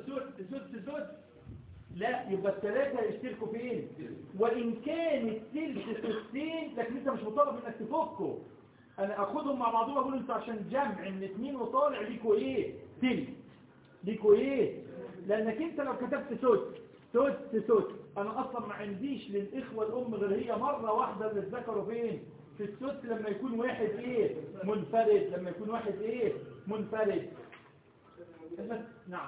سدس سدس سدس لا يبقى الثلاثة يشتركوا فين وإن كان الثلث سدسين لكن انت مش مطالب انك تفكه انا اخدهم مع بعضهم اقول انتوا عشان جمع من اتنين وطالع ليكوا ايه ثلث ليكوا ايه لانك انت لو كتبت سدس سدس سدس انا اصلا ما عنديش للاخوة الام غير هي مرة واحدة اللي اتذكروا فين في السدس لما يكون واحد ايه منفرد لما يكون واحد ايه منفرد بس نعم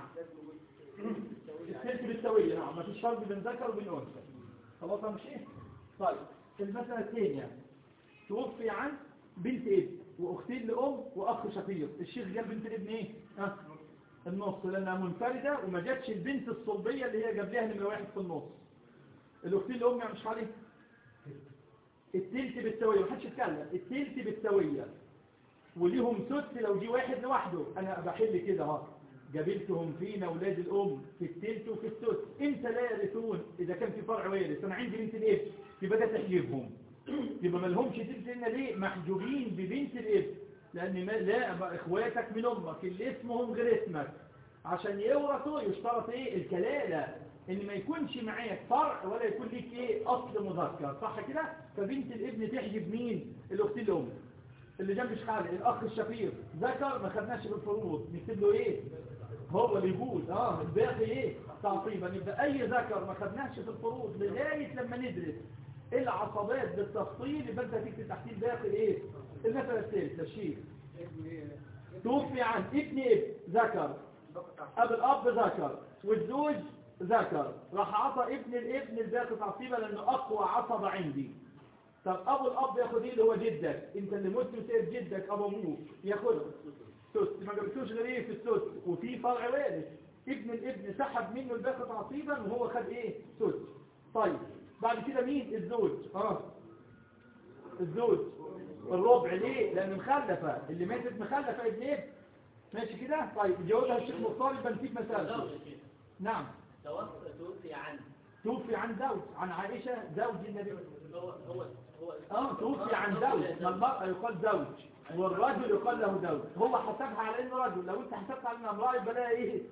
الثلث بالسوية نعم ما فيش فرق بين ذكر وبين انثى خلاص مش ايه طيب المسألة الثانية توفي عن بنت ابن واختين لام واخ شقيق الشيخ جاب بنت الابن ايه ها النص لانها منفردة وما جاتش البنت الصلبية اللي هي جاب لها نمرة واحد في النص الاختين لام يعني مش عليه التلت بالسوية محدش يتكلم التلت بالسوية وليهم سدس لو دي واحد لوحده انا بحل كده اهو جابلتهم فينا اولاد الام في التلت وفي السدس امتى لا يرثون اذا كان في فرع وارث انا عندي بنت الابن يبقى ده تحجيبهم يبقى ما لهمش تلت لنا ليه محجوبين ببنت الابن لان ما لا اخواتك من امك اللي اسمهم غير اسمك عشان يورثوا يشترط ايه الكلاله ان ما يكونش معاك فرع ولا يكون ليك ايه اصل مذكر صح كده فبنت الابن تحجب مين الاخت الام اللي جنب شحاله الاخ الشقيق ذكر ما خدناش بالفروض نكتب له ايه هو اللي يقول اه الباقي ايه تعصيبا يبقى اي ذكر ما خدناش في الفروض لغايه لما ندرس العصبات بالتفصيل يبقى انت هتكتب تحتيه الباقي ايه المثل الثالث الشيخ توفي عن ابن ابن ذكر اب الاب ذكر والزوج ذكر راح عطى ابن الابن الباقي تعصيبا لانه اقوى عصب عندي طب ابو الاب ياخد ايه اللي هو جدك انت اللي مت وسيب جدك ابو ابوك ياخد سدس ما جبتوش غير ايه في السدس وفي فرع وارث ابن الابن سحب منه الباقي تعصيبا وهو خد ايه سدس طيب بعد كده مين الزوج اه الزوج الربع ليه لان مخلفه اللي ماتت مخلفه ابن ابن ماشي كده طيب جاوبها الشيخ مختار يبقى نسيب مسألة نعم توفي عن توفي عن زوج عن عائشة زوج النبي هو هو هو اه توفي عن زوج ما المرأة يقال زوج والرجل يقال له زوج هو حسبها على انه رجل لو انت حسبت على انه امرأة يبقى لها ايه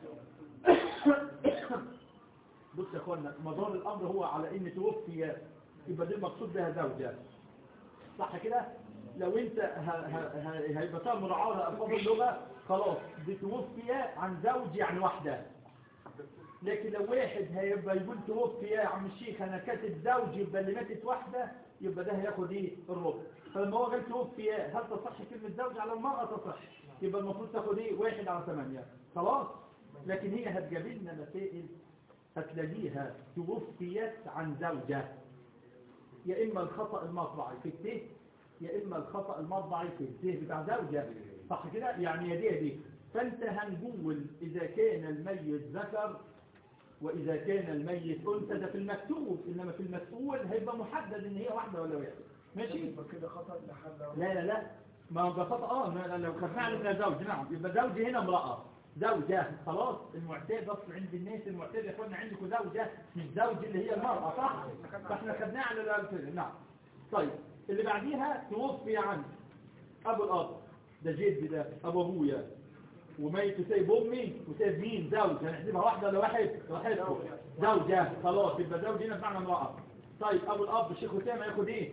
بص يا اخوانا مدار الامر هو على ان توفي يبقى دي المقصود بها زوجة صح كده لو انت ه- ه- ه- هيبقى فيها مراعاة لألفاظ اللغة خلاص دي توفي عن زوج يعني واحدة لكن لو واحد هيبقى يقول توفي يا عم الشيخ انا كاتب زوج يبقى اللي ماتت واحدة يبقى ده هياخد ايه الربع فلما هو قال توفي هل تصح كلمة زوج على المرأة تصح يبقى المفروض تاخد ايه واحد على ثمانية خلاص لكن هي هتجاب لنا مسائل هتلاقيها توفيت عن زوجة يا اما الخطأ المطبعي في الته يا اما الخطأ المطبعي في الته بتاع زوجة صح كده يعني يا دي يا دي فانت هنقول اذا كان الميت ذكر وإذا كان الميت أنثى ده في المكتوب إنما في المسؤول هيبقى محدد إن هي واحدة ولا واحد ماشي؟ يبقى كده خطأ لحد لا لا لا ما هو ده خطأ اه ما- لو خدناه على إنها زوج نعم يبقى زوج هنا امرأة زوجة خلاص المعتاد أصل عند الناس المعتاد يا اخوانا عندكم زوجة مش زوج اللي هي المرأة صح؟ فاحنا خدناه على الألفين نعم طيب اللي بعديها توفي عن أبو الأب ده جدي ده أبو أبويا وميت وسايب امي وسايب مين زوج هنحسبها واحده ولا واحد واحدكم زوجه خلاص يبقى زوج هنا بمعنى امراه طيب ابو الاب الشيخ اسامه ياخد ايه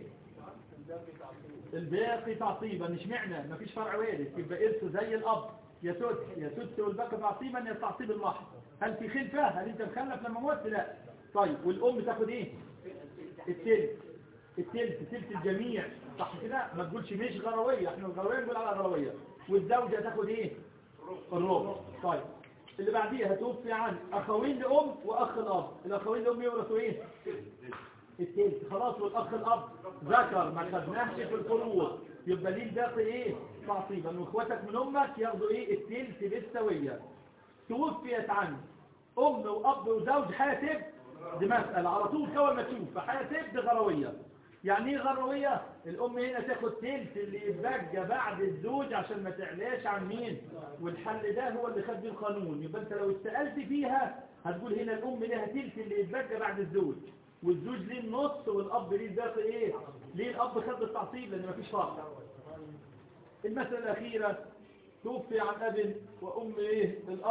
الباقي تعصيبا مش معنى مفيش فرع وارث يبقى ارثه زي الاب يا سدس يا سدس والباقي تعصيبا يا تعصيب المحض هل في خلفه هل انت مخلف لما موت لا طيب والام تاخد ايه التلت التلت تلت الجميع صح كده ما تقولش مش غرويه احنا الغرويه نقول على غرويه والزوجه تاخد ايه الربع طيب اللي بعديها توفي عن اخوين لام واخ الاب الاخوين لام يورثوا ايه التلت خلاص والاخ الاب ذكر ما خدناهش في الفروض يبقى ليه الباقي ايه تعصيبا واخواتك من امك ياخدوا ايه التلت بالسويه توفيت عن ام واب وزوج حاسب دي مسألة على طول كول ما تشوف فحاسب دي غروية يعني ايه غروية الام هنا تاخد تلت اللي يتبقى بعد الزوج عشان ما تعلاش عن مين والحل ده هو اللي خد بيه القانون يبقى انت لو اتسألت فيها هتقول هنا الام لها تلت اللي يتبقى بعد الزوج والزوج ليه النص والاب ليه الباقي ايه ليه الاب خد التعصيب لان مفيش فرق المسألة الأخيرة توفي عن أب وأم إيه الأب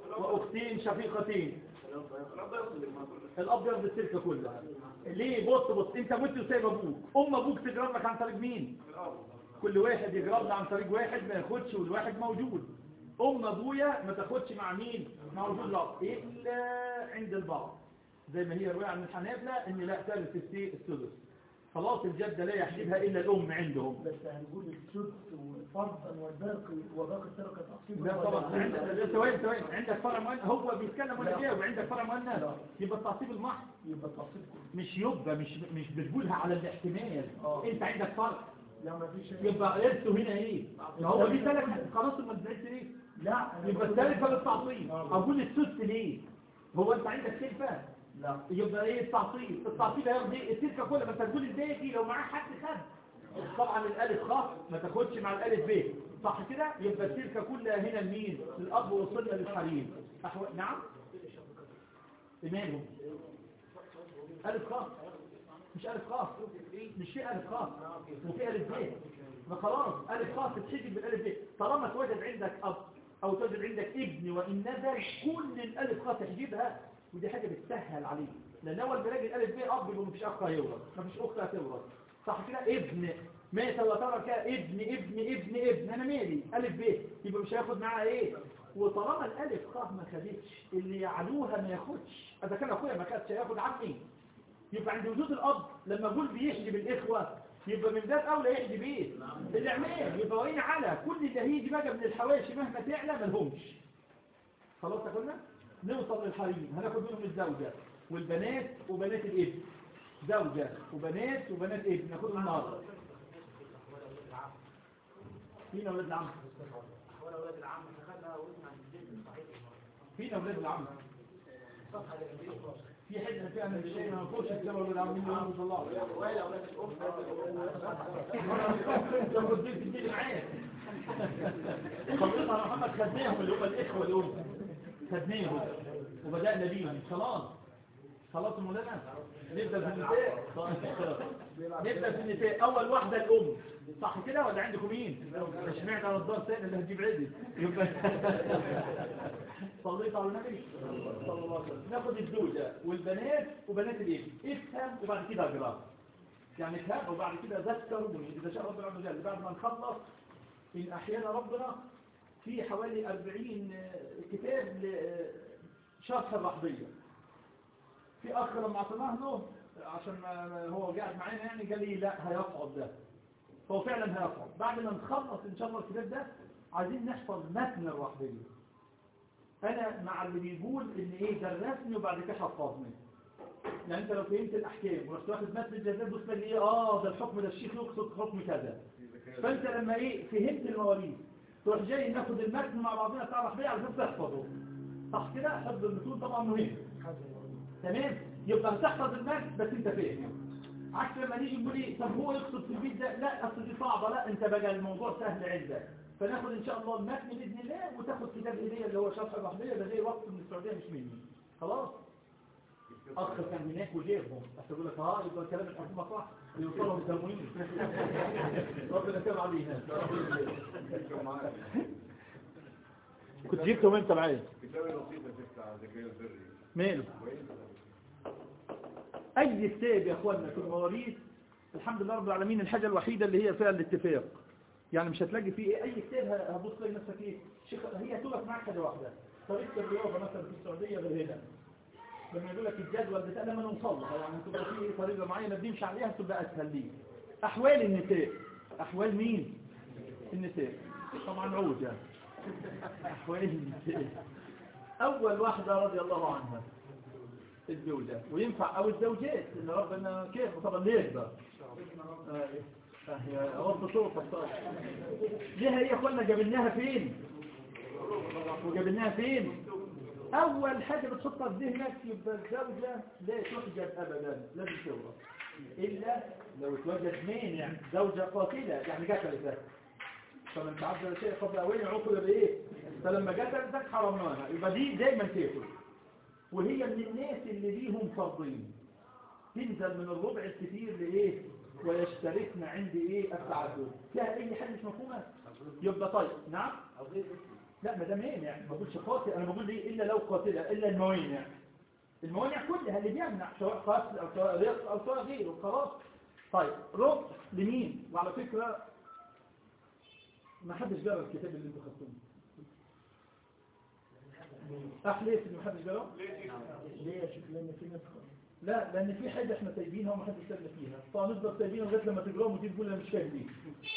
واختين شقيقتين الاب ياخد التركه كلها ليه بص بص انت مت وسايب ابوك ام ابوك تجرب لك عن طريق مين كل واحد يجربنا عن طريق واحد ما ياخدش والواحد موجود ام ابويا ما تاخدش مع مين مع وجود الاب الا عند البعض زي ما هي روايه عن الحنابلة ان لا ثالث السي- السدس خلاص الجده لا يحجبها الا الام عندهم بس هنقول السدس والفرض والباقي وباقي التركة تقسيم لا طبعا عندك ثواني ثواني عندك فرع مؤنث هو بيتكلم وانا لا. جاوب عندك فرع مؤنث لا. يبقى التعصيب المحض يبقى التقسيم كله مش يبقى مش مش بتقولها على الاحتمال آه. انت عندك فرع لا ما فيش يبقى ارثه هنا ايه ما هو دي ثلاث خلاص ما تزعلش ليه لا أنا يبقى بقول- الثالث للتعصيب آه. اقول السدس ليه هو انت عندك سلفه لا يبقى ايه التعصيب التعصيب هياخد ايه السلكه كلها ما انت تقول الباقي لو معاه حد خد طبعا الالف خاص ما تاخدش مع الالف ب صح كده يبقى السلكه كلها هنا لمين للاب وصلنا للحريم أحو... نعم امامهم الف خاص مش الف خاص مش في الف خاص وفي الف ب ما خلاص الف خاص تتحجب بالالف ب طالما توجد عندك اب او توجد عندك ابن وان نزل كل الالف خاص تحجبها ودي حاجه بتسهل عليك لان اول ما الاقي الالف ب اب يبقى مفيش اخ هيورث مفيش اخت هتورث صح كده ابن مات وترك ابن ابن ابن ابن انا مالي الف ب يبقى مش هياخد معاها ايه وطالما الالف خاء ما خدتش اللي يعلوها ما ياخدش اذا كان اخويا ما خدش هياخد عمي يبقى عند وجود الاب لما اقول بيحجب الاخوه يبقى من ذات اولى يحجب ايه الاعمام يبقى وين على كل اللي هيجي بقى من الحواشي مهما تعلى ملهمش خلاص يا اخوانا نوصل للحريم هناخد منهم الزوجه والبنات وبنات الابن زوجه وبنات وبنات ابن ناخدهم النهارده فينا ولاد العم ولا ولاد العم خدها واسمع الجد صحيح فينا ولاد العم الصفحه اللي جنبيه في حته فيها من الشيء ما نقولش الكلام ولاد العم مين ما شاء الله ولا ولاد الام لو كنت تدي معايا خلصنا يا محمد خدناهم اللي هم الاخوه الام خدناهم وبدانا بيهم خلاص خلاص مولانا نبدا في النساء نبدا في النساء اول واحده الام صح كده ولا عندكم مين اشمعنى على الدار ثاني اللي هتجيب عدل يبقى صليت على النبي صلى الله عليه وسلم ناخد الزوجه والبنات وبنات الابن افهم وبعد كده اقرا يعني افهم وبعد كده ذكروني اذا شاء ربنا عز وجل بعد ما نخلص ان احيانا ربنا في حوالي 40 كتاب لشرح الرحبيه في اخ لما اعطيناه له عشان ما هو قاعد معانا يعني قال لي لا هيصعد ده هو فعلا هيصعد بعد ما نخلص ان شاء الله الكتاب ده عايزين نحفظ متن الرحبيه انا مع اللي بيقول ان ايه درسني وبعد كده حفظني يعني انت لو فهمت الاحكام ورحت واخد متن الجزاء بص لي ايه اه ده الحكم ده الشيخ يقصد حكم كذا فانت لما ايه فهمت المواريث تروح جاي ناخد المتن مع بعضنا بتاع الرحبيه على اساس تحفظه صح كده حفظ المتون طبعا مهم تمام يبقى هتحفظ المتن بس انت فاهم عكس لما نيجي نقول ايه طب هو يقصد في البيت ده لا اصل دي صعبه لا انت بقى الموضوع سهل عندك فناخد ان شاء الله المتن باذن الله وتاخد كتاب هديه اللي هو شرح الرحبيه ده زي وقت من السعوديه مش مني خلاص اخ كان هناك وجيبهم بس يقول لك اه يبقى كلام الحكومه صح يوصلهم تموين ربنا كتب علينا كنت جبتهم انت معايا كتاب الوصية بتاع زكريا البري ماله اي كتاب يا اخوانا في المواريث الحمد لله رب العالمين الحاجة الوحيدة اللي هي فيها الاتفاق يعني مش هتلاقي فيه اي كتاب هتبص تلاقي نفسك ايه شيخ هي هتقف معاك حاجة واحدة طريقة الرياضة مثلا في السعودية غير هنا لما يقول لك الجدول بتاع لما نوصل لها يعني تبقى في طريقة معينة بنمشي عليها تبقى اسهل ليك احوال النساء احوال مين النساء طبعا عوجة احوال النساء اول واحدة رضي الله عنها الزوجة وينفع او الزوجات ان ربنا كيف طبعا ليه بقى هي رب صوت الصالح ليها هي اخوانا جابلناها فين وجابلناها فين اول حاجة بتحطها في ذهنك يبقى الزوجة لا تحجب ابدا لازم تورث الا لو اتوجد مانع زوجة قاتلة يعني قتلتك فمن تعذر شيء قبل اوين عقل بايه فلما قتلتك حرمناها يبقى دي دايما تاكل وهي من الناس اللي ليهم فرضين تنزل من الربع الكثير لايه ويشتركن عند ايه التعدد فيها اي حاجه مش مفهومه يبقى طيب نعم لا ما ده مانع ما بقولش قاتل انا بقول ايه الا لو قاتله الا الموانع الموانع كلها اللي بيمنع سواء قتل او سواء رق او سواء غيره خلاص طيب ربع لمين وعلى فكره ما حدش جرى الكتاب اللي انتوا خدتوه احلف ان ما حدش جرى ليه يا شيخ لان في ناس لا لان في حاجه احنا سايبينها وما حدش سابنا فيها فهنفضل سايبينها لغايه لما تجراهم وتيجي تقول انا مش فاهم ليه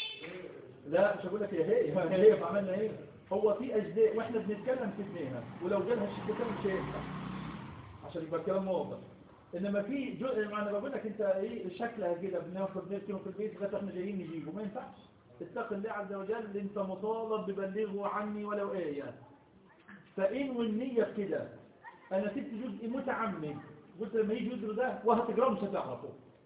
لا مش هقول لك يا هي هي هي عملنا ايه هو في اجزاء واحنا بنتكلم في اثنينها ولو جالها الشيخ كان مش هينفع عشان يبقى الكلام واضح انما في جزء ما انا بقول لك انت ايه شكلها كده بناخد نركنه في البيت لغايه احنا جايين نجيبه ما ينفعش اتق الله عز وجل انت مطالب ببلغه عني ولو ايه فان والنيه في كده انا سبت جزء متعمد قلت لما يجي يدرس ده وهتجراه مش هتعرفه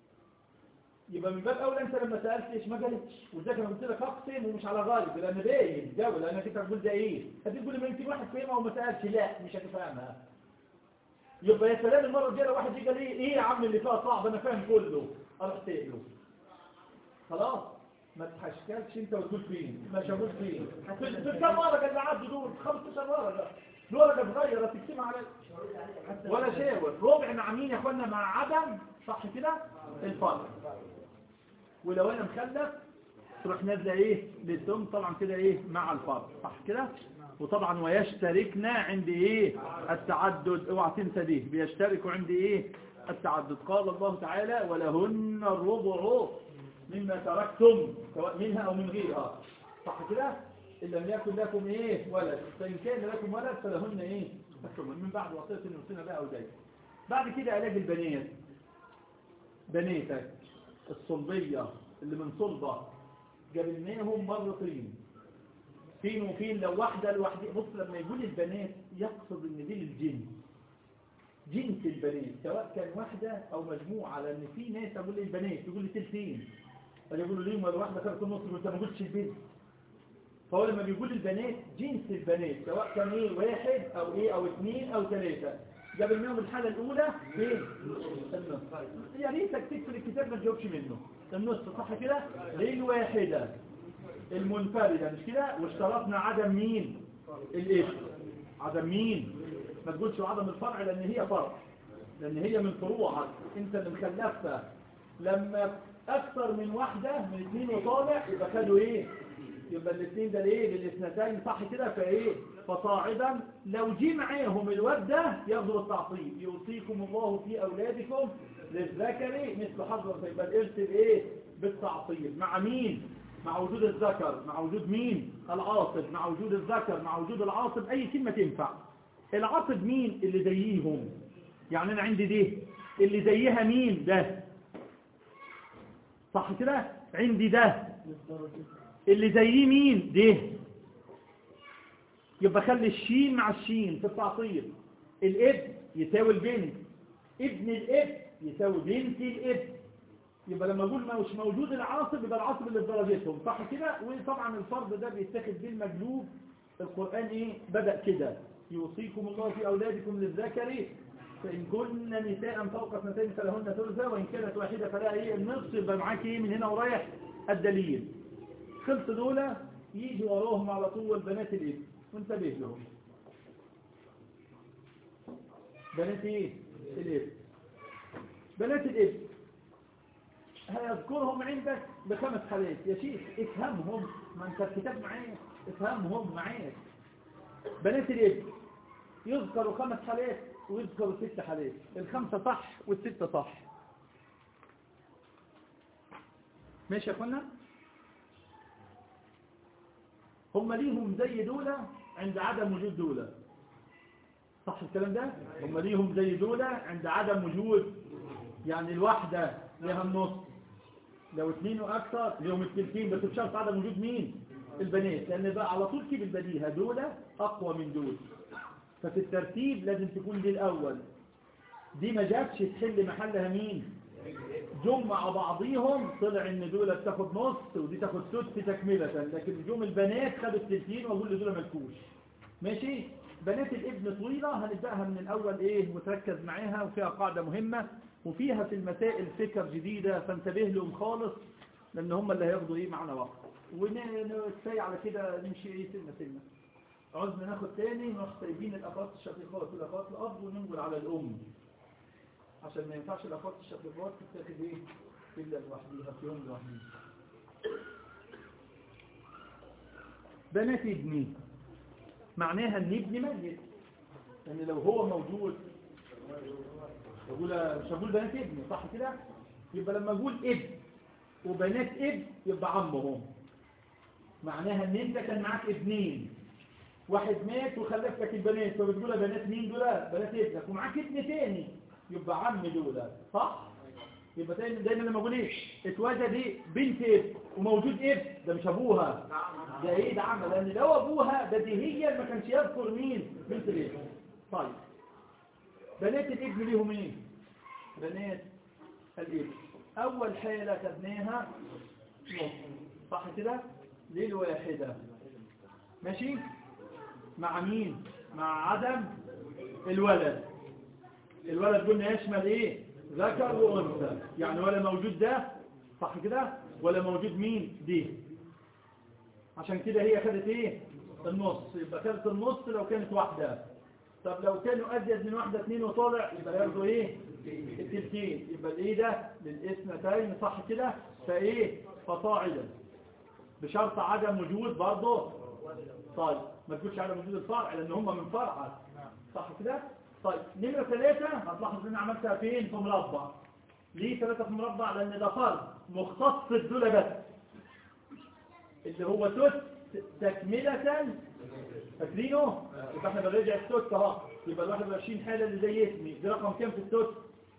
يبقى من باب اولى انت لما سالت ايش ما قالتش وذاك انا قلت لك اقسم ومش على غالب لان باين جو لان كنت هتقول ده ايه هتقول لي ما يمكن واحد فهمها وما سالش لا مش هتفهمها يبقى يا سلام المره الجايه واحد يجي قال لي ايه يا عم اللي فيها صعب انا فاهم كله اروح تقله خلاص ما تحشكلش انت وتقول فين ما شافوش فين في في كم ورقه اللي عدوا دول 15 ورقه دول ورقه صغيره تقسمها على ولا شاور ربع مع مين يا اخوانا مع عدم صح كده الفرق ولو انا مخلف تروح نازله ايه للثم طبعا كده ايه مع الفرق صح كده وطبعا ويشتركنا عند ايه التعدد اوعى تنسى دي بيشتركوا عند ايه التعدد قال الله تعالى ولهن الربع مما تركتم سواء منها او من غيرها صح كده إن لم يكن لكم ايه ولد فإن كان لكم ولد فلهن ايه الثمن من بعد وصية يوصينا بها أو دين بعد كده علاج البنات بناتك الصلبية اللي من صلبة جبلناهم مرتين فين وفين لو واحدة لوحدة بص لما يقول البنات يقصد ان دي للجن جنس البنات سواء كان واحدة او مجموعة لان في ناس اقول لي البنات يقول لي تلتين يقولوا لي ولا واحدة خلص النص وانت ما قلتش البنت فهو لما بيقول البنات جنس البنات سواء كان ايه واحد او ايه او اثنين او ثلاثة جاب منهم الحالة الاولى فين النص يا ريتك تكتب الكتاب ما تجاوبش منه النص صح كده للواحدة المنفردة مش كده واشترطنا عدم مين الاسم عدم مين ما تقولش عدم الفرع لان هي فرع لان هي من فروعك انت اللي مخلفتها لما اكثر من واحدة من اثنين وطالع يبقى خدوا ايه يبقى الاثنين ده ليه للاثنتين صح كده فايه فصاعدا لو جه معاهم الواد ده ياخدوا التعصيب يوصيكم الله في اولادكم للذكر مثل حظ فيبقى الارث بايه بالتعصيب مع مين مع وجود الذكر مع وجود مين العاصب مع وجود الذكر مع وجود العاصب اي كلمه تنفع العاصب مين اللي زيهم يعني انا عندي دي اللي زيها مين ده صح كده عندي ده اللي زيه مين ده يبقى خلي الشين مع الشين في التعطيل الابن يساوي البنت ابن الابن يساوي بنت الابن يبقى لما اقول ما مش موجود العاصب يبقى العاصب اللي في درجتهم صح كده وطبعا الفرض ده بيتاخد بالمجلوب القرآن ايه بدأ كده يوصيكم الله في أولادكم للذكر فإن كن نساء فوق اثنتين فلهن ثلثة وإن كانت واحدة فلا ايه النصف يبقى معاك ايه من هنا ورايح الدليل خلص دول يجي وراهم على طول بنات الابن وانتبه لهم بنات ايه الابن بنات الابن هيذكرهم عندك بخمس حالات يا شيخ افهمهم ما انت الكتاب معاك افهمهم معاك بنات الابن يذكروا خمس حالات ويذكروا ست حالات الخمسة صح والستة صح ماشي يا اخوانا هم ليهم زي دولة عند عدم وجود دولة صح الكلام ده هم ليهم زي دولة عند عدم وجود يعني الواحدة لها النص لو اثنين واكثر ليهم التلتين بس بشرط عدم وجود مين البنات لان بقى على طول كيف البديهة دولة اقوى من دول ففي الترتيب لازم تكون دي الاول دي ما جاتش تحل محلها مين جم مع بعضيهم طلع ان دول تاخد نص ودي تاخد سدس تكملة لكن جم البنات خدوا التلتين واقول لدول ملكوش ماشي بنات الابن طويلة هنبدأها من الاول ايه وتركز معاها وفيها قاعدة مهمة وفيها في المسائل فكر جديدة فانتبه لهم خالص لان هم اللي هياخدوا ايه معنا وقت وكفاية على كده نمشي ايه سنة سنة عاوزنا ناخد تاني نروح سايبين الاخوات الشقيقات والاخوات الاب وننقل على الام عشان ما ينفعش الاخوات الشقيقات تتاخد ايه الا لوحديها في يوم لوحديها بنات ابني معناها ان ابني ميت لان لو هو موجود بقول مش هقول بنات ابني صح كده يبقى لما اقول ابن وبنات ابن يبقى عمهم معناها ان انت كان معاك ابنين واحد مات وخلف لك البنات فبتقول يا بنات مين دول بنات ابنك ومعاك ابن تاني يبقى عم دول صح يبقى دايما دايما لما اقول ايه اتوجد ايه بنت ابن وموجود ابن ده مش ابوها ده ايه ده عم لان لو ابوها ده دي هي ما كانش يذكر مين بنت الابن طيب بنات الابن ليهم ايه بنات الابن اول حالة خدناها نص صح كده للواحدة ماشي مع مين مع عدم الولد الولد قلنا يشمل ايه ذكر وانثى يعني ولا موجود ده صح كده ولا موجود مين دي عشان كده هي خدت ايه النص يبقى خدت النص لو كانت واحدة طب لو كانوا ازيد من واحدة اتنين وطالع يبقى ياخدوا ايه التلتين يبقى الايه ده للاثنتين صح كده فايه فصاعدا بشرط عدم وجود برضه طيب ما تقولش عدم وجود الفرع لان هم من فرع صح كده طيب نمرة ثلاثة هتلاحظ ان انا عملتها فين في مربع ليه ثلاثة في مربع لان ده فرد مختص الدولة بس اللي هو توت تكملة فاكرينه يبقى احنا بنرجع التوت اهو يبقى ال 21 حالة اللي زي اسمي دي رقم كام في التوت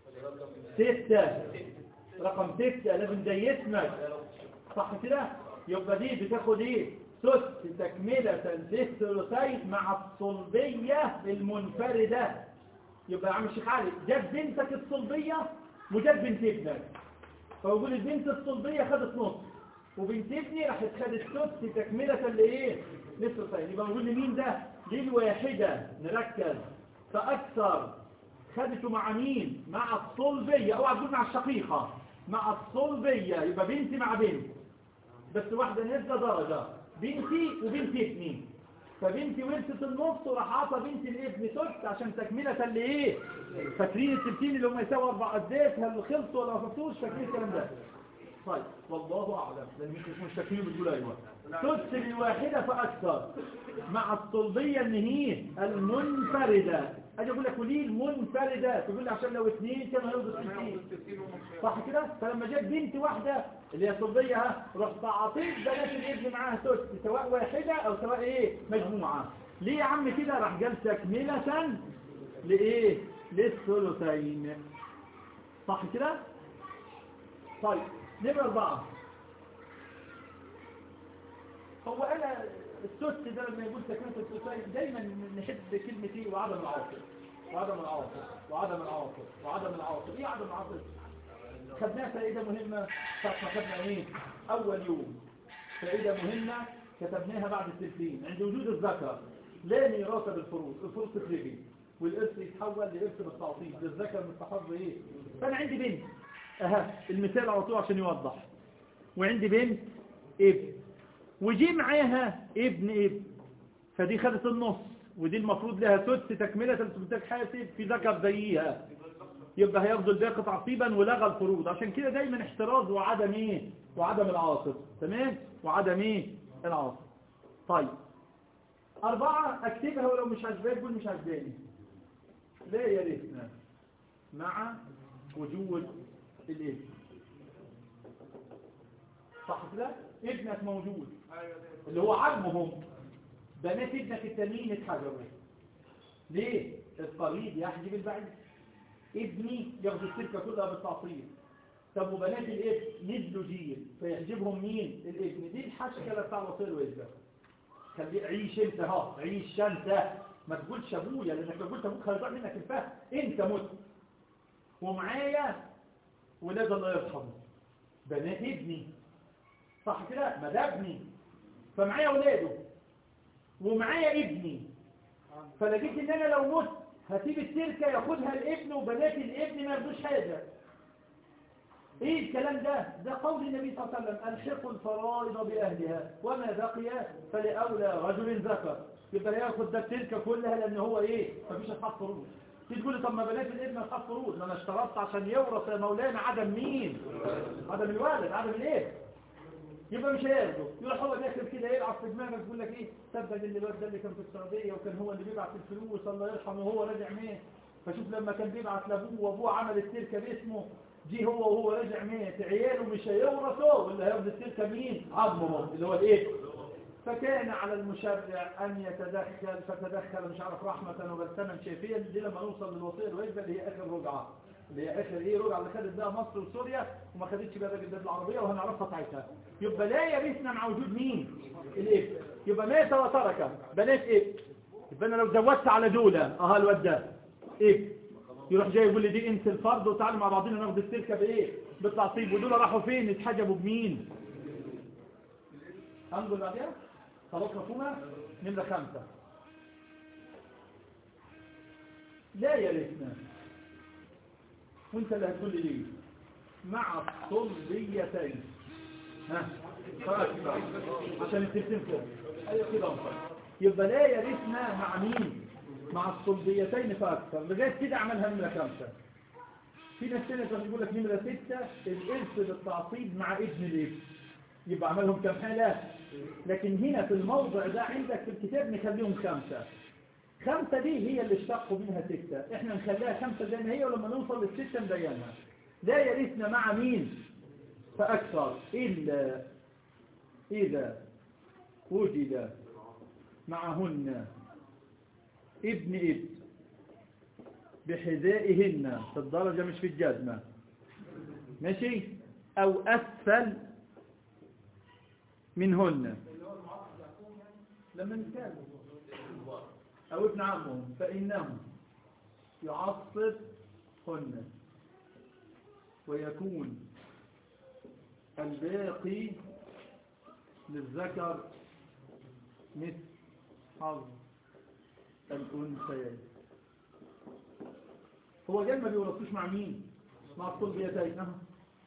ستة رقم ستة لازم زي اسمك صح كده يبقى دي بتاخد ايه ست تكملة للثلثين مع الصلبية المنفردة يبقى يا عم الشيخ علي جاب بنتك الصلبية وجاب بنت ابنك فبقول البنت الصلبية خدت نص وبنت ابني راحت خدت ست تكملة لايه للثلثين يبقى نقول لمين ده للواحدة نركز فأكثر خدته مع مين مع الصلبية اوعى تقول مع الشقيقة مع الصلبية يبقى بنتي مع بنت بس واحدة نزلة درجة بنتي وبنت ابني فبنتي ورثت النص وراح عطى بنت الابن ثلث عشان تكملة لايه فاكرين التلتين اللي هم يساووا اربع قدات هل خلصوا ولا ما خلصوش فاكرين الكلام ده طيب والله اعلم لان مش مش فاكرين بتقول ايوه ثلث للواحده فاكثر مع الصلبيه ان هي المنفرده اجي اقول لك وليه المنفرده تقول لي عشان لو اثنين كانوا هياخدوا التلتين صح كده فلما جت بنت واحدة اللي هي صبية ها رحت عطيت بنات الابن معاها ثلث سواء واحدة او سواء ايه مجموعة ليه يا عم كده راح جاب تكملة لايه للثلثين صح كده طيب نمرة اربعة هو انا الثلث ده لما يقول تكملة الثلثين دايما نحب كلمة ايه وعدم العاطف وعدم العاطف وعدم العاطف وعدم العاطف ايه عدم العاطف خدناها فائدة مهمة ساعة ما خدنا ايه اول يوم فائدة مهمة كتبناها بعد التلفين عند وجود الذكر لا ميراث بالفروض الفروض تخرجي والارث يتحول لارث بالتعطيل للذكر مستحض ايه فانا عندي بنت اها المثال على طول عشان يوضح وعندي بنت ابن وجي معاها ابن ابن فدي خدت النص ودي المفروض لها سدس تكملة السبتاك حاسب في ذكر زيها يبقى هياخدوا الباقي تعصيبا ولغى الفروض عشان كده دايما احتراز وعدم ايه وعدم العاصف تمام وعدم ايه العاصف طيب أربعة أكتبها ولو مش عجباني قول مش عجباني لا يرثنا مع وجود الابن صح كده ابنك موجود اللي هو عمهم بنات ابنك التانيين اتحجروا ليه القريب يحجب البعيد ابني ياخد السلكة كلها بالتعطيل طب وبنات الابن نزلوا جيل فيحجبهم مين الابن دي الحشكلة بتاع الوصيل والزكاة خلي عيش انت ها عيش انت ما تقولش ابويا لانك لو قلت ابوك هيضيع منك الفهم انت مت ومعايا ولاد الله يرحمه بنات ابني صح كده ما ده ابني فمعايا ولاده ومعايا ابني فلقيت ان انا لو مت هسيب التركة ياخدها الابن وبنات الابن ما ياخدوش حاجة ايه الكلام ده ده قول النبي صلى الله عليه وسلم الحقوا الفرائض باهلها وما بقي فلاولى رجل ذكر يبقى هياخد ده التركه كلها لان هو ايه مفيش اصحاب فروض تيجي تقول لي طب ما بنات الابن اصحاب فروض ما انا اشترطت عشان يورث يا مولانا عدم مين عدم الوالد عدم الابن يبقى مش هياخده يروح هو داخل كده يلعب في دماغك يقول لك ايه تصدق ان الواد ده اللي كان في السعوديه وكان هو اللي بيبعت الفلوس الله يرحمه وهو راجع مات فشوف لما كان بيبعت لابوه وابوه عمل التركه باسمه جه هو وهو راجع مات عياله مش هيورثوا واللي هياخد التركه مين عظمه اللي هو الايه فكان على المشرع أن يتدخل فتدخل مش عارف رحمة وبسما شايفيا دي لما نوصل للوصية الواجبة اللي هي آخر رجعة اللي هي آخر إيه رجعة اللي خدت بقى مصر وسوريا وما خدتش بقى البلاد العربية وهنعرفها ساعتها يبقى لا يرثنا مع وجود مين؟ الإب يبقى مات وترك بنات إب يبقى أنا لو زودت على دولة أها الواد ده إب يروح جاي يقول لي دي انت الفرد وتعالوا مع بعضنا ناخد السلكة بإيه؟ بالتعصيب ودول راحوا فين؟ اتحجبوا بمين؟ انظر بعدها خلاص مفهومة نمرة خمسة لا يرثنا وانت اللي هتقول لي ليه مع الصلبيتين ها فأكثر عشان الترسيم فوق ايوه كده انفر يبقى لا يرثنا مع مين مع الصلبيتين فأكثر لغاية كده عملها نمرة خمسة في ناس تانية تروح يقول لك نمرة ستة الإرث بالتعصيب مع ابن الابن يبقى عملهم كم حالة لكن هنا في الموضع ده عندك في الكتاب نخليهم خمسة خمسة دي هي اللي اشتقوا منها ستة احنا نخليها خمسة زي ما هي ولما نوصل للستة نبينها لا يرثنا مع مين فأكثر إلا إذا وجد معهن ابن ابن بحذائهن في الدرجة مش في الجزمة ماشي أو أسفل منهن لما نتكلم أو ابن عمهم فإنه يعصبهن ويكون الباقي للذكر مثل حظ الأنثيين هو جاي ما بيورثوش مع مين مع الصلبيتين اهو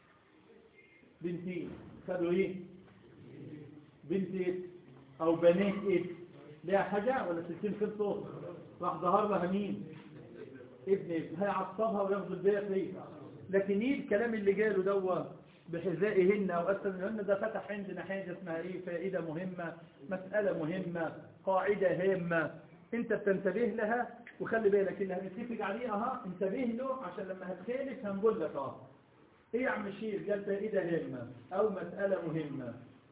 بنتين خدوا ايه بنت ايه او بنات ايه ليها حاجة ولا ستين خلصوا راح ظهر لها مين ابن ابن هيعصبها وياخد الباقي لكن ايه الكلام اللي جاله دوا بحذائهن او اسفل منهن ده فتح عندنا حاجة اسمها ايه فائدة مهمة مسألة مهمة قاعدة هامة انت بتنتبه لها وخلي بالك اللي هنتفق عليه اها انتبه له عشان لما هتخالف هنقول لك اه ايه يا عم الشيخ قال فائدة هامة او مسألة مهمة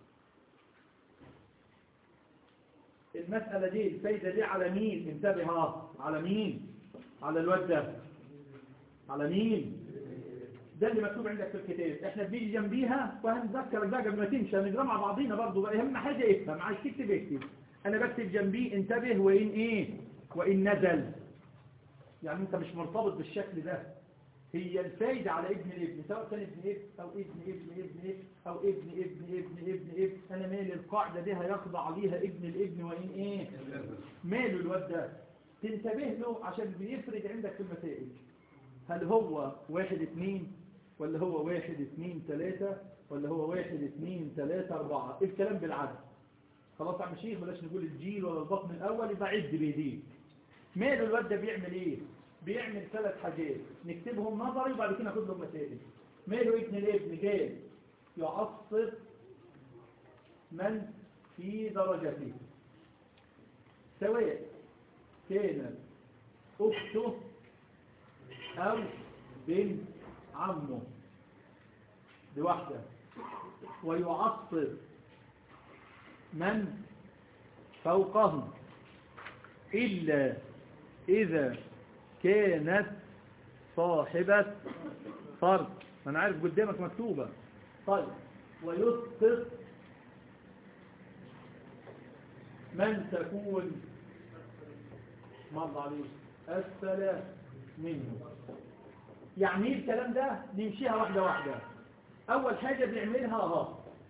المسألة دي الفايدة دي على مين انتبه اه على مين على الواد ده على مين ده اللي مكتوب عندك في الكتاب احنا بنيجي جنبيها وهنذكرك بقى قبل ما تمشي هنقرا مع بعضينا برضه بقى اهم حاجه افهم عايز تكتب اكتب انا بكتب جنبيه انتبه وان ايه وان نزل يعني انت مش مرتبط بالشكل ده هي الفايدة على ابن الابن سواء كان ابن ابن او ابن ابن ابن ابن او ابن ابن ابن ابن ابن انا مالي القاعدة دي هيخضع ليها ابن الابن وان ايه ماله الواد ده تنتبه له عشان بيفرق عندك في المسائل هل هو واحد اثنين ولا هو واحد اثنين ثلاثة ولا هو واحد اثنين ثلاثة اربعة إيه الكلام بالعدد خلاص عم شيخ بلاش نقول الجيل ولا البطن الاول يبقى عد بيديه ماله الواد ده بيعمل ايه بيعمل ثلاث حاجات نكتبهم نظري وبعد كده ناخد له مسائل ماله ابن الابن جاي يعصب من في درجته سواء كانت اخته او بنت عمه دي واحده ويعصب من فوقه إلا إذا كانت صاحبة فرد أنا عارف قدامك مكتوبة طيب ويسقط من تكون مر عليه أسفل منه يعني ايه الكلام ده نمشيها واحدة واحدة أول حاجة بيعملها اهو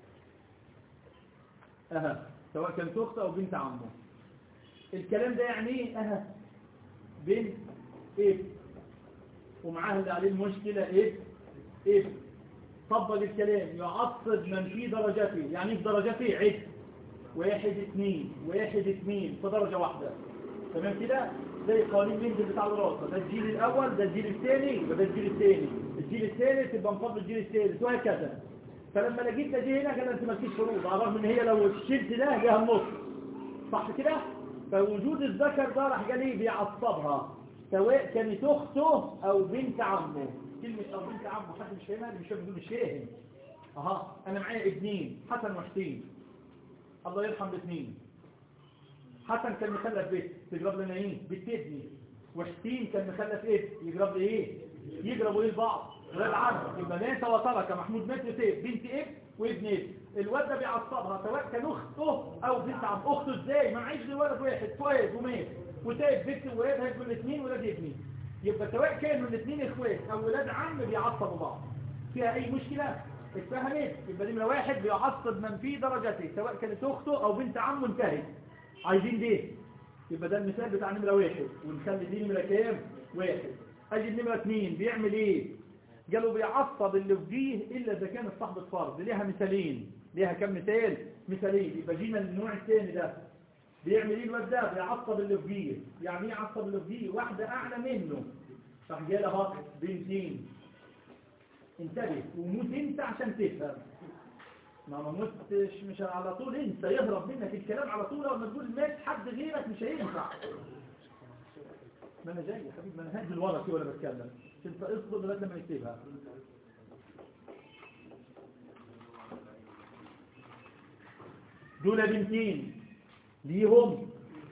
أها سواء كانت أخت أو بنت عمه الكلام ده يعني ايه أها بنت إيه ومعاها اللي عليه المشكلة إيه إيه طبق الكلام يعصب من في درجته يعني في درجته عد واحد اتنين واحد اتنين في درجة واحدة تمام كده زي قوانين مندل بتاع الوراثة ده الجيل الأول ده الجيل الثاني يبقى ده الجيل الثاني الجيل الثالث يبقى مقابل الجيل الثالث وهكذا فلما لقيت ده جه هنا كده انت مالكيش فروض على الرغم ان هي لو شلت ده ليها النص صح كده فوجود الذكر ده راح جالي بيعصبها سواء كانت اخته او بنت عمه كلمة او بنت عمه حد مش فاهمها اللي مش فاهم يقول مش فاهم اها انا معايا ابنين حسن وحسين الله يرحم الاثنين حسن كان مخلف بيت تجرب لنا ايه بنت ابني وحسين كان مخلف ايه يجرب لي ايه يجربوا ايه لبعض ولاد عم يبقى مات وترك محمود مات وسيب بنت اب وابن اب الواد ده بيعصبها سواء كان اخته او بنت عم اخته ازاي ما معيش غير ولد واحد فؤاد ومات وسايب بنت وولاد هيبقوا الاثنين ولاد ابني يبقى سواء كانوا الاثنين اخوات او ولاد عم بيعصبوا بعض فيها اي مشكله اتفهمت يبقى نمره واحد بيعصب من في درجته سواء كانت اخته او بنت عمه انتهت عايزين دي يبقى ده المثال بتاع نمره واحد ونخلي دي نمره كام واحد اجي النمره اثنين بيعمل ايه قالوا بيعصب اللي في ديه الا اذا كانت صاحبه فرض ليها مثالين ليها كم مثال مثالين يبقى جينا للنوع الثاني ده بيعمل ايه الواد ده بيعصب اللي في ديه يعني ايه يعصب اللي في ديه واحده اعلى منه راح جالها بنتين انتبه وموت انت عشان تفهم ما ما متش مش على طول انت يهرب منك الكلام على طول لما تقول مات حد غيرك مش هينفع ما انا جاي يا حبيبي ما انا هنزل ورا كده ولا بتكلم انت اصبر لغايه لما نكتبها دول بنتين ليهم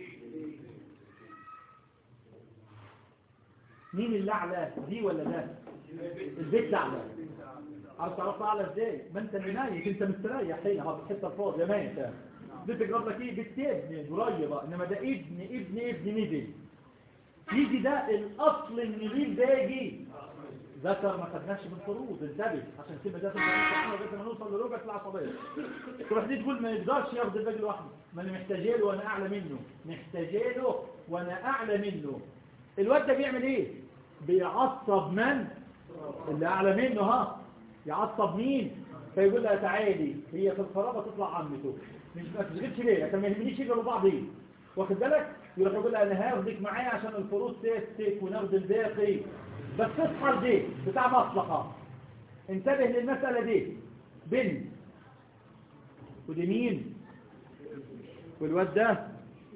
مين اللي اعلى دي ولا ده البيت اعلى عارف تعرف اعلى ازاي ما انت اللي ميت انت مستريح هنا اهو في الحته الفاضيه ميت دي تجرب لك ايه بنت ابن قريبه انما ده ابن ابن ابن نبي يجي ده الاصل ان مين باجي ذكر ما خدناش من فروض انتبه عشان كده ده لغايه ما نوصل لربع العصبيه تروح دي تقول ما يقدرش ياخد الباقي لوحده ما انا محتاجه له وانا اعلى منه محتاجه له وانا اعلى منه الواد ده بيعمل ايه بيعصب من اللي اعلى منه ها يعصب مين فيقول لها تعالي هي في القرابه تطلع عمته مش ما تشغلش ليه عشان ما يهمنيش يجروا بعض ايه واخد بالك يروح يقول لها انا هاخدك معايا عشان الفروض تفتك وناخد الباقي بس تصحى دي بتاع مصلحه انتبه للمساله دي بنت ودي مين والواد ده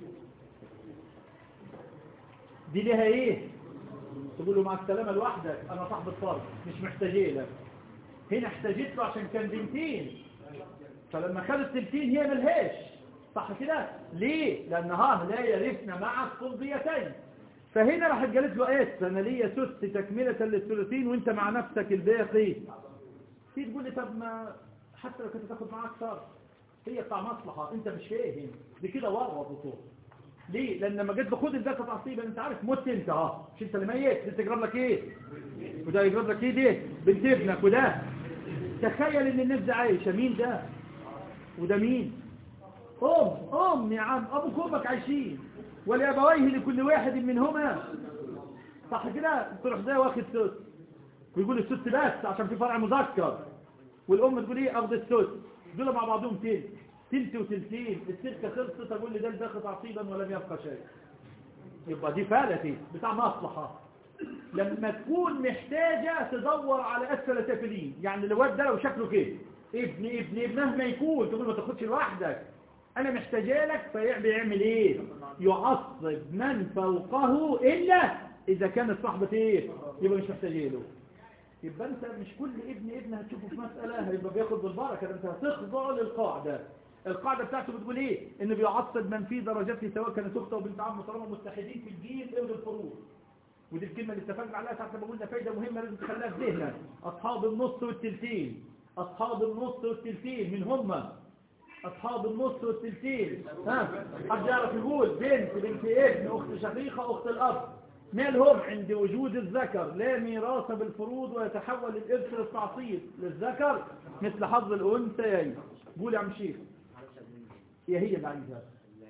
دي ليها ايه تقول له مع السلامه لوحدك انا صاحب الفرد مش محتاجيه لك هنا احتاجت له عشان كان بنتين فلما خدت تلتين هي ملهاش صح كده ليه لانها لا يرثن مع الصلبيتين فهنا راح قالت له ايه انا ليا سدس تكمله للثلثين وانت مع نفسك الباقي تيجي تقول لي طب ما حتى لو كنت تاخد معاك اكثر هي بتاع مصلحه انت مش فاهم دي كده ورطته ليه لان لما جيت باخد الزكاه تعصيبا انت عارف مت انت اه مش انت اللي ميت انت تجرب لك ايه وده يجرب لك ايه دي بنت ابنك وده تخيل ان الناس دي عايشه مين ده وده مين ام ام يا عم ابوك وامك عايشين ولابويه لكل واحد منهما صح كده تروح ده واخد سدس ويقول السدس بس عشان في فرع مذكر والام تقول ايه اخذ السدس دول مع بعضهم تلت تلت وتلتين التلت خلصت اقول لي ده الداخل تعصيبا ولم يبقى شيء يبقى دي فالتي بتاع مصلحه لما تكون محتاجة تدور على أسفل سافلين يعني الواد ده لو شكله كده ابن ابن ابن مهما يكون تقول ما تاخدش لوحدك أنا محتاجة لك فيعمل إيه يعصب من فوقه إلا إذا كانت صاحبة إيه يبقى مش محتاجة له يبقى أنت مش كل ابن ابن هتشوفه في مسألة هيبقى بياخد بالبركة أنت هتخضع للقاعدة القاعدة بتاعته بتقول إيه إنه بيعصب من في درجته سواء كانت أخته وبنت عمه طالما متحدين في الجيل أو الفروض ودي الكلمة اللي اتفقنا عليها ساعة لما قلنا فايدة مهمة لازم تخليها في ذهنك أصحاب النص والتلتين أصحاب النص والتلتين من هم أصحاب النص والتلتين ها حد يعرف يقول بنت بنت ابن أخت شقيقة أخت الأب مالهم عند وجود الذكر لا ميراث بالفروض ويتحول الإرث للتعصيب للذكر مثل حظ الأنثيين قول يا عم شيخ هي هي اللي عايزها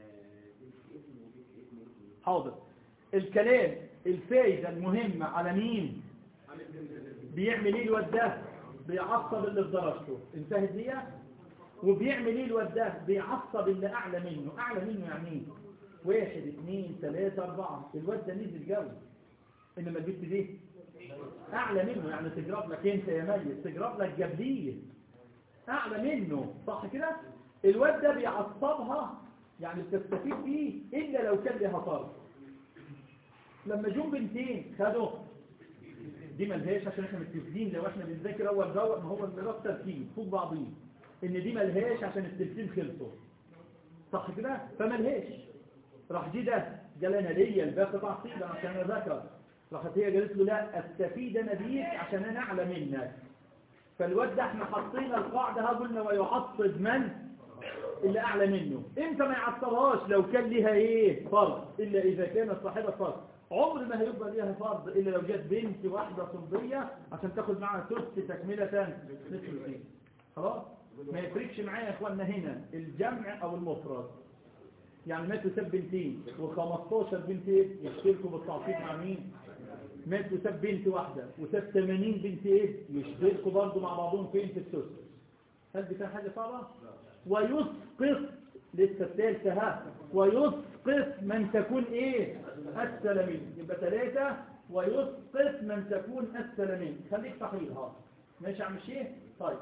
حاضر الكلام الفايدة المهمة على مين بيعمل ايه الواد ده بيعصب اللي في درجته انتهت دي وبيعمل ايه الواد ده بيعصب اللي اعلى منه اعلى منه يعني ايه واحد اثنين ثلاثة اربعة الواد ده نزل جو انما البنت دي اعلى منه يعني تجرب لك انت يا ميت تجرب لك جبلية اعلى منه صح كده الواد ده بيعصبها يعني بتستفيد بيه الا لو كان لها فرق لما جم بنتين خدوا دي ملهاش عشان احنا متفقين لو احنا بنذاكر اول دواء ما هو المرات ترتيب فوق بعضين ان دي ملهاش عشان التلتين خلصوا صح كده فملهاش راح جه ده قال انا ليا الباقي تعصيب عشان انا ذكر راحت هي قالت له لا استفيد انا بيك عشان انا اعلى منك فالواد ده احنا حطينا القاعده ها قلنا ويعصب من اللي اعلى منه امتى ما يعصبهاش لو كان ليها ايه فرض الا اذا كانت صاحبه فرض عمر ما هيبقى ليها فرض الا لو جت بنت واحده صلبيه عشان تاخد معاها ثلث تكمله نصف الاثنين خلاص ما يفرقش معايا يا اخواننا هنا الجمع او المفرد يعني ماتوا ساب بنتين و15 بنت ايه يشتركوا بالتعصيب مع مين ماتوا ساب بنت واحده وساب 80 بنت ايه يشتركوا برضه مع بعضهم فين في الثلث هل دي فيها حاجه صعبه ويسقط لسه الثالثه ها ويسقط من تكون ايه اسفل منه يبقى ثلاثه ويسقط من تكون اسفل منه خليك صحيح ها ماشي يا عم الشيخ طيب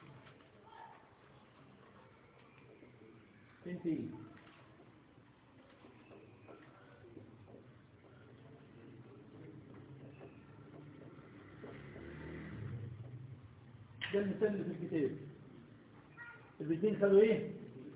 انت ايه ده المثال اللي في الكتاب البنتين خدوا ايه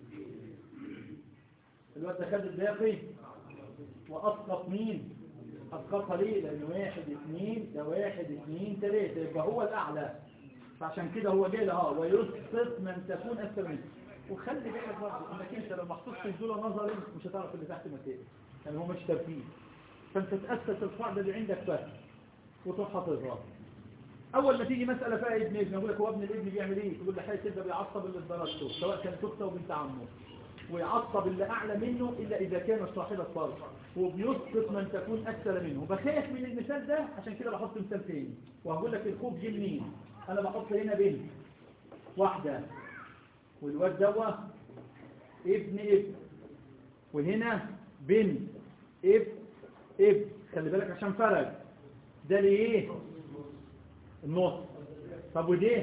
الواد ده خد الباقي واسقط مين اسقطها ليه لان واحد اثنين ده واحد اثنين ثلاثة يبقى هو الاعلى فعشان كده هو جاي لها ويسقط من تكون اسفل منه وخلي بالك برضه انك انت لو محطوط في الدوله نظري مش هتعرف اللي تحت مسائل يعني هو مش ترتيب فانت تاسس القاعده اللي عندك فهم وتروح حاططها اول ما تيجي مساله فيها ابن ابن اقول لك هو ابن الابن بيعمل ايه تقول لي حاجه كده بيعصب اللي درجته سواء كان اخته وبنت عمه ويعصب اللي اعلى منه الا اذا كان صاحب الفرض وبيسقط من تكون اكثر منه بخاف من المثال ده عشان كده بحط مثال تاني وهقول لك الخوف جه منين انا بحط هنا بنت واحده والواد دوا ابن ابن وهنا بنت ابن ابن خلي بالك عشان فرق ده ليه النص طب ودي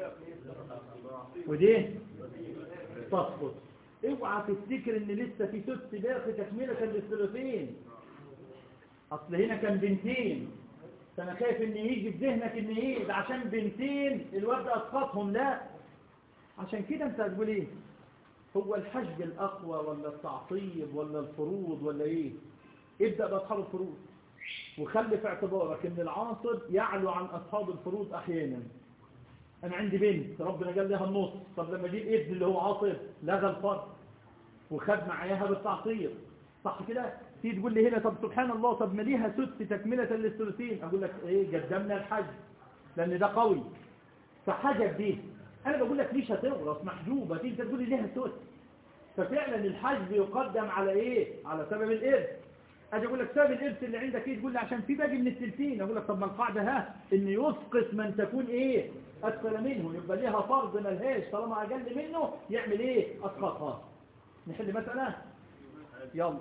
ودي تسقط اوعى تفتكر ان لسه في ست باقي تكمله للثلثين اصل هنا كان بنتين فانا خايف ان يجي في ذهنك ان ايه ده عشان بنتين الواد اسقطهم لا عشان كده انت هتقول ايه هو الحجب الاقوى ولا التعصيب ولا الفروض ولا ايه ابدا باصحاب الفروض وخلي في اعتبارك ان العاصب يعلو عن اصحاب الفروض احيانا انا عندي بنت ربنا قال لها النص طب لما جه الابن اللي هو عاصب لغى الفرض وخد معاها بالتعصيب صح كده تيجي تقول لي هنا طب سبحان الله طب ما ليها ست تكمله للثلثين اقول لك ايه قدمنا الحج لان ده قوي فحجب دي انا بقول لك ليش هتورث محجوبه تيجي تقول لي ليها ست ففعلا الحجب يقدم على ايه على سبب الارث اجي اقول لك سبب الارث اللي عندك ايه تقول لي عشان في باقي من الثلثين اقول لك طب ما القاعده ها ان يسقط من تكون ايه اسفل منه يبقى ليها فرض ملهاش طالما اقل منه يعمل ايه اسقطها نحل مساله يلا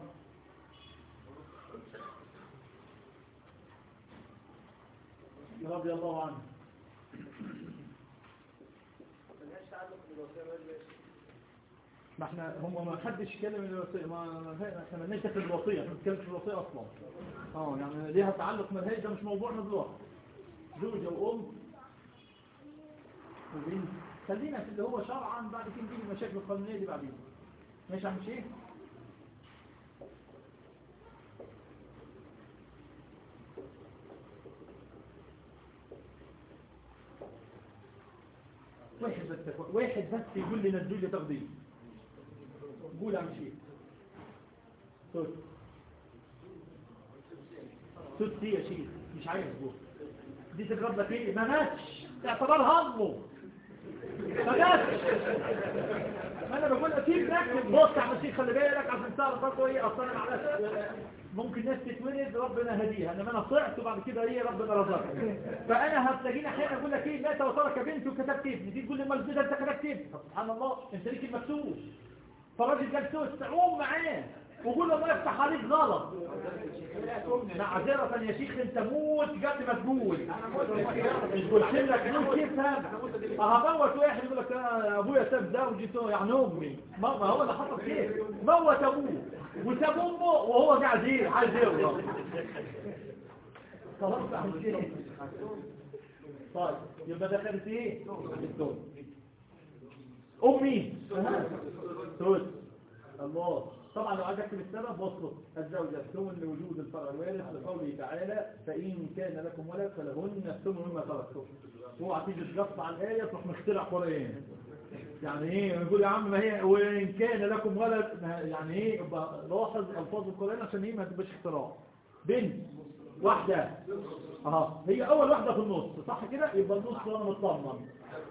رضي الله عنه ما احنا هم ما حدش يتكلم الوصيه ما ما- احنا مالناش دخل الوصيه احنا بنتكلم في الوصيه اصلا اه يعني ليها تعلق ملهاش ده مش موضوعنا دلوقتي زوجه وام وبنت خلينا في اللي هو شرعا بعد كده نجيب المشاكل القانونيه دي بعدين ماشي يا عم شيخ واحد بس واحد بس يقول لنا الزوجة تقضي قول عم شيء صوت صوت دي يا شيخ مش عايز تقول دي تقرب لك ايه ما ماتش اعتبرها هضمه فبس ما انا بقول اكيد ركز بص يا عم شيخ خلي بالك عشان تعرف برضه ايه اصل انا معلش ممكن ناس تتولد ربنا هديها انما انا طلعت وبعد كده ايه ربنا رزقني فانا هتلاقيني احيانا اقول لك ايه مات وترك بنت وكتبت ابن دي تقول لي امال ده انت كتبت ابن طب سبحان الله انت ليك المكتوب فالراجل قال سوس عوم معاه وقول له الله يفتح عليك غلط معذرة يا شيخ انت موت قبل ما تقول مش قلت لك مين كيف هبوت واحد يقول لك انا ابويا ساب زوجي يعني امي ما ما هو اللي حصل كده موت ابوه وساب امه وهو قاعد ايه عايز يهرب خلاص عايز ايه طيب يبقى دخلت ايه الدون امي سوس الله طبعا لو عايز اكتب السبب بصوا الزوجة الثمن لوجود الفرع الوارث لقوله تعالى فإن كان لكم ولد فلهن الثمن مما تركتم اوعى تيجي تقص على الآية تروح مخترع قرآن يعني ايه نقول يا عم ما هي وإن كان لكم ولد يعني ايه يبقى لاحظ ألفاظ القرآن عشان ايه ما تبقاش اختراع بنت واحدة اها هي أول واحدة في النص صح كده يبقى النص وأنا مطمن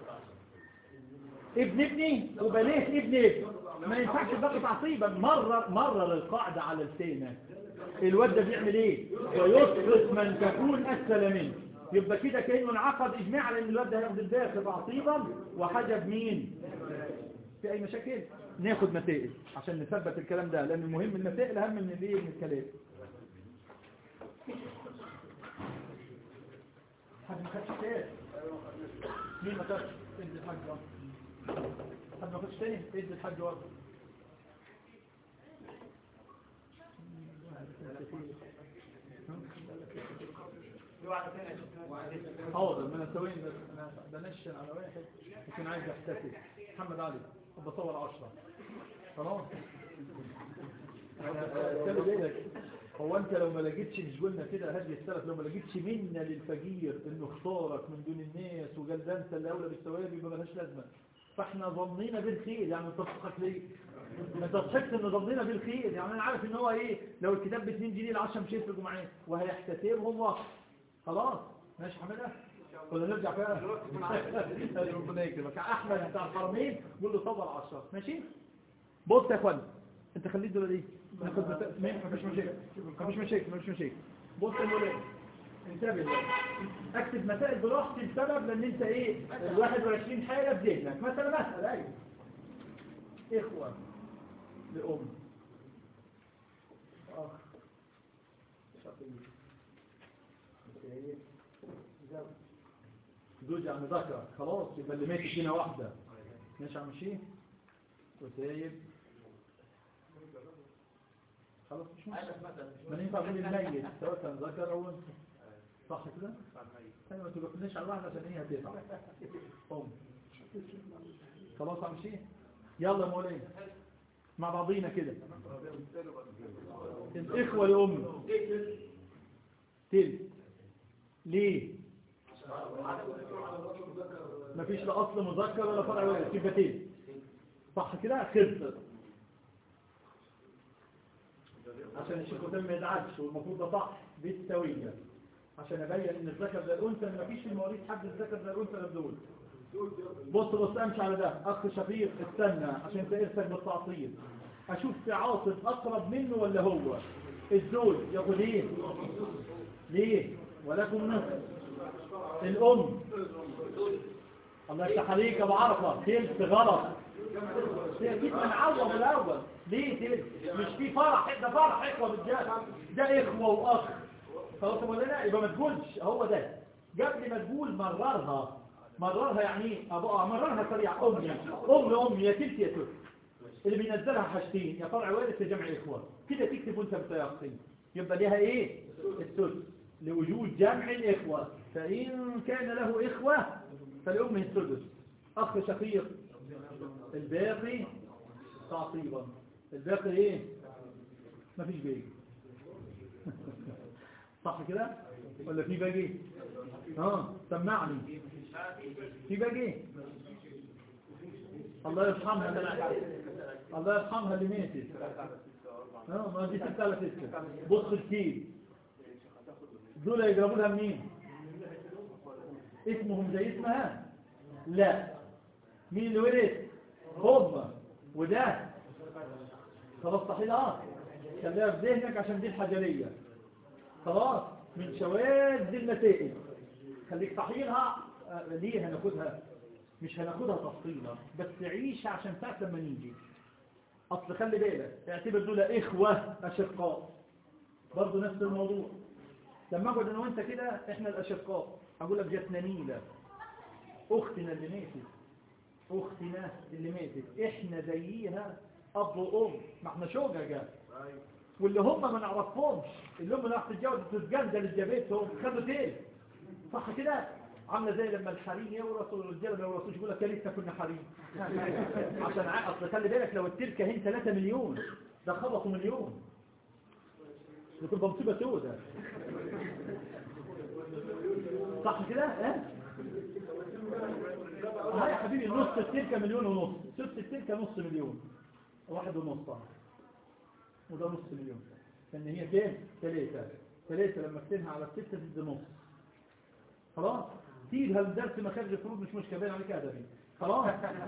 ابن ابني وبنات ابن ابني ما ينفعش بقى تعصيبا مرر مرر القاعدة على لسانه الواد ده بيعمل ايه ويسقط من تكون اسفل منه يبقى كده كانه انعقد اجماع على ان الواد ده هياخد الداخل تعصيبا وحجب مين في اي مشاكل ناخد مسائل عشان نثبت الكلام ده لان المهم المسائل اهم من الايه من الكلام حد ما خدش تاني مين ما خدش ادي الحاج واحد حد ما خدش تاني ادي الحاج واحد حاضر ما انا سوين بس انا بنشن على واحد لكن عايز احتفل محمد علي بصور عشرة خلاص خلي بالك هو انت لو ما لقيتش مش قلنا كده هدي السلف لو ما لقيتش منا للفقير انه اختارك من دون الناس وقال ده انت اللي اولى بالثواب يبقى ملهاش لازمه فاحنا ظنينا بالخير يعني انت بتضحك ليه انت ضحكت ان ظنينا بالخير يعني انا عارف ان هو ايه لو الكتاب ب 2 جنيه ال10 مش هيفرقوا معاه وهيحتسبهم وقت خلاص ماشي حماده ولا نرجع فيها ربنا يكرمك احمد بتاع الحرمين قول له صبر 10 ماشي بص يا اخوان انت خليت دول ايه ناخد ما فيش مشاكل ما فيش مشاكل ما فيش مشاكل بص يا مولانا انتبه اكتب مسائل براحتي بسبب لان انت ايه ال 21 حاله في ذهنك مثلا مثلا ايوه اخوه لام اخ شقيق سيد زوج زوج يعني ذكر خلاص يبقى اللي ماتت هنا واحده ماشي يا عم شيخ وسايب خلاص مش مشكلة ما ينفع اقول الميت سواء كان ذكر او انثى صح كده؟ ايوه ما تبقناش على الواحده عشان هي هتقطع ام خلاص يا عم شيخ يلا يا مولانا مع بعضينا كده الاخوه لام تل ليه مفيش لا اصل مذكر ولا فرع وارث يبقى تل صح كده خلصت عشان الشيخ قدام ما يزعلش والمفروض ده صح بالسويه عشان ابين ان الذكر زي الانثى ان مفيش في المواريث حد الذكر زي الانثى غير دول بص بص امشي على ده اخ شقيق استنى عشان انت ارثك بالتعطيل اشوف في عاطف اقرب منه ولا هو الزوج ياخد ايه ليه ولكم نصف الام الله يفتح عليك يا ابو عرفه تلت غلط جيت نعوض الاول ليه تلت مش في فرح ده فرح اخوه بالجاه ده اخوه واخ خلاص مولانا يبقى ما تقولش هو ده قبل ما تقول مررها مررها يعني ايه ابقى مررها سريع امي ام امي يا تلت يا تلت اللي بينزلها حاجتين يا فرع وارث يا جمع اخوه كده تكتب وانت بتيقين يبقى ليها ايه الثلث لوجود جمع الاخوه فان كان له اخوه فلامه الثلث اخ شقيق الباقي تعصيبا الباقي ايه مفيش باقي صح كده ولا في باقي اه سمعني في باقي الله يرحمها الله يرحمها اللي ماتت اه ما دي ستة على ستة بص الكيل دول يجربوا لها منين اسمهم زي اسمها لا مين اللي ورث هم وده خلاص صحيح اه خليها في ذهنك عشان دي الحجرية خلاص من شواذ المسائل خليك صحيحها آه، ليه هناخدها مش هناخدها تفصيلا بس عيش عشان ساعة لما نيجي اصل خلي بالك اعتبر دول اخوة اشقاء برضه نفس الموضوع لما اقعد انا وانت كده احنا الاشقاء اقول لك جاتنا نيلة اختنا اللي ماتت اختنا اللي ماتت احنا زيها اب وام ما احنا شوجة واللي هم ما نعرفهمش اللي هم راح تتجوز تتجندل اللي جابتهم خدوا تاني صح كده عامله زي لما الحريم يورث والرجاله ما يورثوش يقول لك يا ريتنا كنا حريم عشان ع- اصل خلي بالك لو التركه هين 3 مليون ده خبطوا مليون بتبقى مصيبه سودة صح كده ها ها يا حبيبي نص التركه مليون ونص ست التركه نص مليون واحد ونص طبعا وده نص مليون لان هي كام ثلاثة ثلاثة لما اكتبها على الستة تدي نص خلاص سيبها لدرس مخارج الفروض مش مشكلة باين عليك ادبي خلاص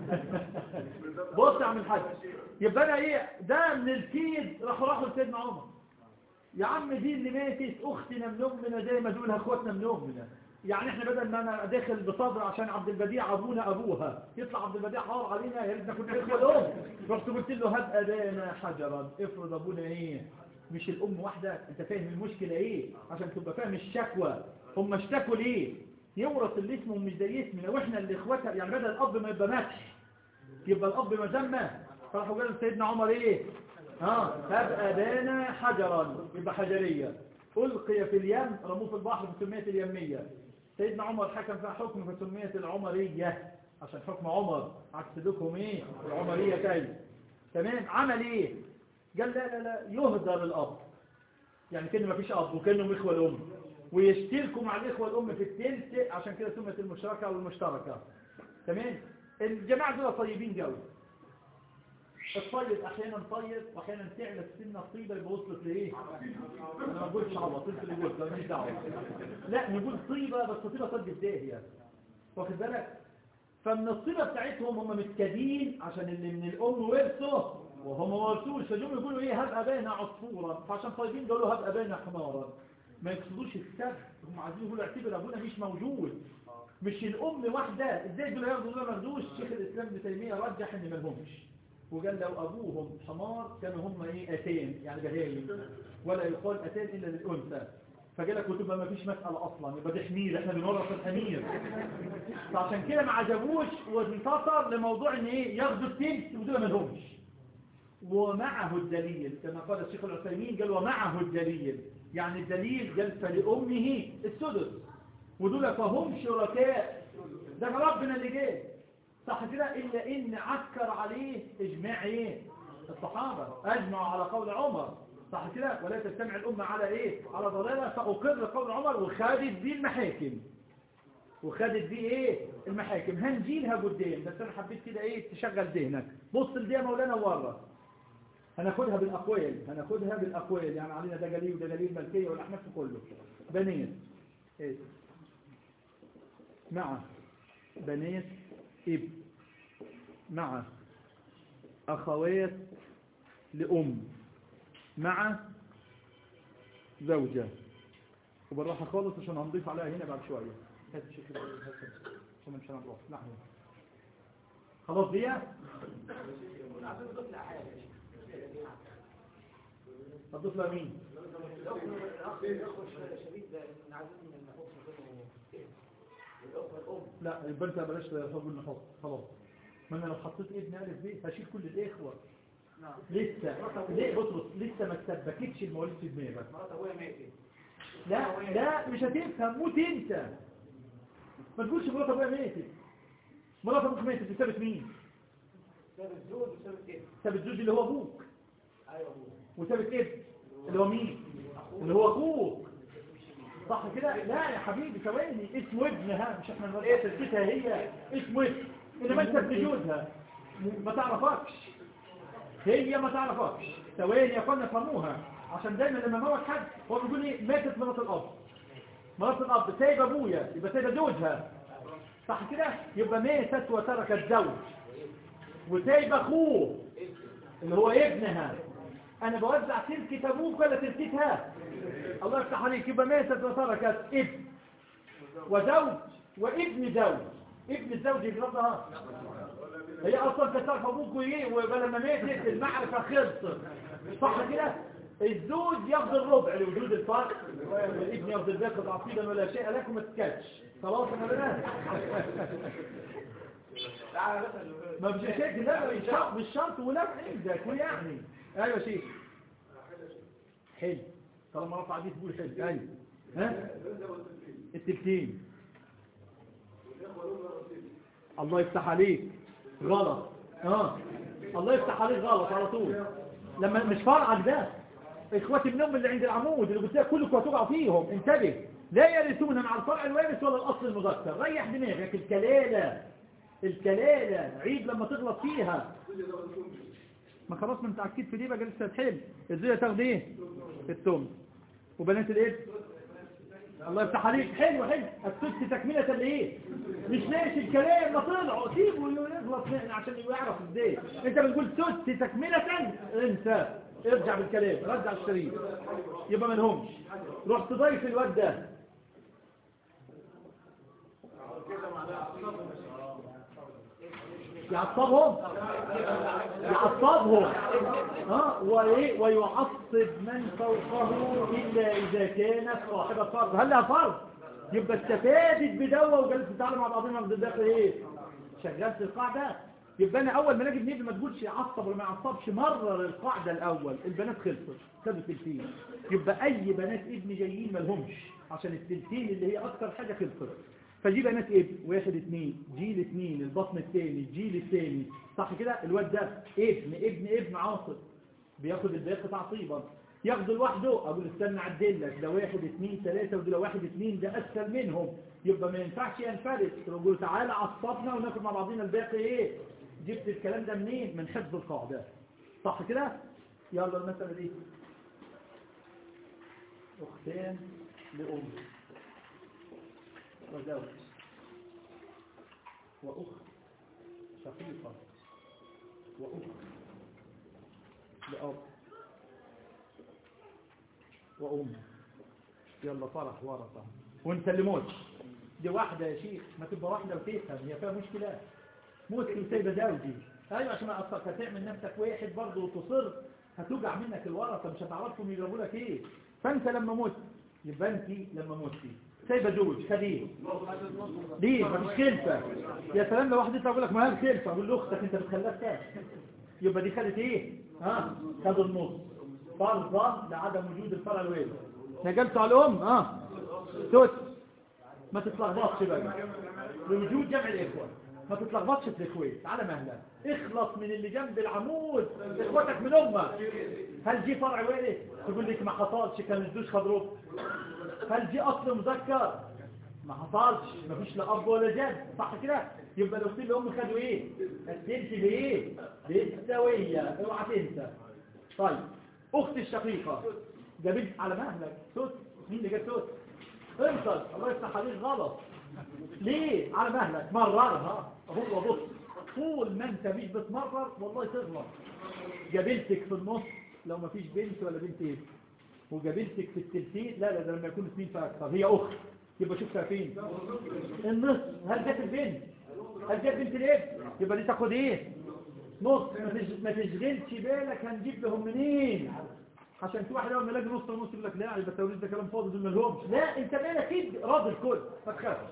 بص يا عم الحاج يبقى انا ايه ده من الكيد راحوا راحوا لسيدنا عمر يا عم دي اللي ماتت اختنا من امنا زي ما دولها اخواتنا من امنا يعني احنا بدل ما انا داخل بصدر عشان عبد البديع ابونا ابوها يطلع عبد البديع حار علينا يا ريتنا كنا اخوه الام رحت قلت له هب ابانا حجرا افرض ابونا ايه مش الام واحده انت فاهم المشكله ايه عشان تبقى فاهم الشكوى هم اشتكوا ليه يورث اللي اسمه مش زي اسمنا واحنا اللي اخواتها يعني بدل الاب ما يبقى مدح يبقى الاب مذمه فراحوا قالوا لسيدنا عمر ايه ها هب ابانا حجرا يبقى حجريه القي في اليم رموه في البحر فسميت اليميه سيدنا عمر حكم فيها حكم فسميت العمريه عشان حكم عمر عكس لكم ايه العمريه كيف تمام عمل ايه قال لا لا لا يهدر الاب يعني كأنه ما فيش اب وكأنهم اخوه الام ويشتركوا مع الاخوه الام في التلت عشان كده سمت المشتركه والمشتركه تمام الجماعه دول طيبين قوي الطيب احيانا طيب واحيانا تعلى السنه الطيبه يبقى وصلت لايه انا ما بقولش عوض انت اللي قلت ماليش دعوه لا نقول طيبه بس طيبه صد الداهيه واخد بالك فمن الطيبه بتاعتهم هم متكدين عشان اللي من الام ورثوا وهم ما ورثوش فجم يقولوا ايه هب ابانا عصفورا فعشان طيبين قالوا هب ابانا حمارا ما يقصدوش السبب هم عايزين يقولوا اعتبر ابونا مش موجود مش الام واحده ازاي دول ياخدوا دول ما ياخدوش شيخ الاسلام ابن تيميه رجح ان ما لهمش وقال لو ابوهم حمار كانوا هم ايه اتين يعني بهايم ولا يقال اتين الا للانثى فقال لك وتبقى ما فيش مساله اصلا يبقى ده حمير احنا بنورث الحمير فعشان كده ما عجبوش وانتصر لموضوع ان ايه ياخدوا التلت ودول ما لهمش ومعه الدليل كما قال الشيخ العثيمين قال ومعه الدليل يعني الدليل قال فلأمه السدس ودول فهم شركاء ده ربنا اللي جاي صح كده إلا إن عكر عليه إجماع إيه الصحابة أجمعوا على قول عمر صح كده ولا تجتمع الأمة على إيه على ضلالة فأقر قول عمر وخادت دي المحاكم وخدت دي ايه المحاكم هنجيلها قدام بس انا حبيت كده ايه تشغل ذهنك بص لدي يا مولانا ورا هناخدها بالاقوال هناخدها بالاقوال يعني علينا ده جليل وده جليل ملكيه والاحناف كله بنات إيه؟ مع بنات اب مع اخوات لام مع زوجه وبالراحه خالص عشان هنضيف عليها هنا بعد شويه هات الشيخ كده، هات كده، عشان مش هنروح نحن خلاص دي عايزين نضيف لها حاجه هتضيف لها مين الاخ الاخوه الشريك ده إن عايزين نحط مكانه الاخوه الام لا يبقى انت بلاش حب النحط خلاص ما انا لو حطيت ابن الف ب هشيل كل الاخوه نعم لسه ليه بص بص لسه ما تثبتش المواليد في دماغك مرات ابويا ماتت لا لا مش هتفهم موت انت ما تقولش مرات ابويا ماتت مرات ابوك ماتت بسبب مين ساب الزوج وساب الابن سبب الزوج اللي هو ابوك ايوه ابوه وسبب ابن اللي هو مين اللي هو اخوك صح كده لا يا حبيبي ثواني اسمه ابنها مش احنا نقول ايه تثبتها هي اسمه ابن انما انت ابن جوزها ما تعرفكش هي ما تعرفكش ثواني يا اخوانا فهموها عشان دايما لما موت حد هو بيقول ايه ماتت مرات الاب مرات الاب سايب ابويا يبقى سايب زوجها صح كده يبقى ماتت وتركت زوج وسايب اخوه اللي هو ابنها انا بوزع تركة ابوك ولا تركتها الله يفتح عليك يبقى ماتت وتركت ابن وزوج وابن زوج ابن الزوج يجربها هي اصلا كانت تعرف ابوك وايه ولما ماتت المعرفه خلصت صح كده الزوج ياخذ الربع لوجود الفرق والابن ياخذ الباقي تعصيبا ولا شيء لكم ما تكلش خلاص انا بنات ما فيش شيء لا مش شرط مش شرط ولا عندك ويعني ايوه شيء حلو طالما رفع دي تقول حلو ايوه ها التلتين الله يفتح عليك غلط اه الله يفتح عليك غلط على طول لما مش فرعك ده اخواتي النوم اللي عند العمود اللي قلت لك كلكم هتقعوا فيهم انتبه لا يرثون مع الفرع الوارث ولا الاصل المذكر ريح دماغك الكلاله الكلاله عيب لما تغلط فيها ما خلاص ما انت عكيت في دي بقى لسه هتحل ازاي تاخد ايه التوم وبنات الايه الله يفتح عليك حلو حلو السدس تكملة لايه مش ماشي الكلام ما طلعوا سيبه يغلط عشان يعرف ازاي انت بتقول سدس تكملة انت ارجع بالكلام رجع الشريط يبقى ما لهمش روح تضيف الواد ده يعصبهم يعصبهم ها وايه ويعصب من فوقه الا اذا كانت صاحبه فرض هل لها فرض يبقى استفادت بدوه وجلست تتعلم مع بعضنا في الداخل ايه شغلت القاعده يبقى انا اول ما نجي بنبني ما تقولش يعصب ولا ما يعصبش مرر القاعده الاول البنات خلصت خدوا التلتين يبقى اي بنات ابن جايين ما لهمش عشان التلتين اللي هي اكتر حاجه خلصت فجي بنات ابن واحد اتنين جيل اتنين البطن التاني الجيل التاني صح كده الواد ده ابن ابن ابن عاصب بياخد الباقي تعصيبا ياخد لوحده اقول استنى اعدلك ده واحد اتنين تلاتة وده واحد اتنين ده اسهل منهم يبقى ما ينفعش ينفرد تقول تعالى عصبنا وناخد مع بعضنا الباقي ايه جبت الكلام ده منين من حفظ القاعدة صح كده يلا المسألة دي اختان لأم وزوج وأخت شقيقة وأخت لأب وأم يلا فرح ورثة وانت اللي موت دي واحدة يا شيخ ما تبقى واحدة وتفهم هي فيها مشكلة موت وسايبة زوجي ايوه عشان اصلك هتعمل نفسك واحد برضه وتصر هتوجع منك الورثة مش هتعرفهم يجيبوا لك ايه فانت لما موت يبقى انت لما موتي سايبه زوج خليه ليه مفيش خلفه يا سلام لو واحد يطلع يقول لك ما هي الخلفه اقول له اختك انت بتخليها كام يبقى دي خدت ايه ها خد النص فرضا لعدم وجود الفرع الوارث نقلت على الام ها توت ما تتلخبطش بقى لوجود جمع الاخوه ما تتلخبطش في الاخوات على مهلك اخلص من اللي جنب العمود اخواتك من امك هل جه فرع وارث تقول لك ما حصلش كان الزوج خد ربع هل جه اصل مذكر ما حصلش ما فيش لا اب ولا جد صح كده يبقى لو سيب الام خدوا ايه التلت بايه بالسويه اوعى تنسى طيب اخت الشقيقه جابت على مهلك توت مين اللي جاب توت انصر الله يفتح عليك غلط ليه على مهلك مررها هو بص طول ما انت مش بتمرر والله تغلط جابلتك في النص لو ما فيش بنت ولا بنت ايه وجابلتك في التلتين لا لا ده لما يكون اثنين فاكثر هي اخت يبقى شوفها فين النص هل جت البنت هل جت بنت الابن يبقى دي تاخد ايه نص ما تش- ما تشغلش بالك هنجيب لهم منين عشان في واحد اول ما يلاقي نص ونص يقول لك لا يبقى التوريث ده كلام فاضي دول ما لهمش لا انت مالك كده راضي الكل ما تخافش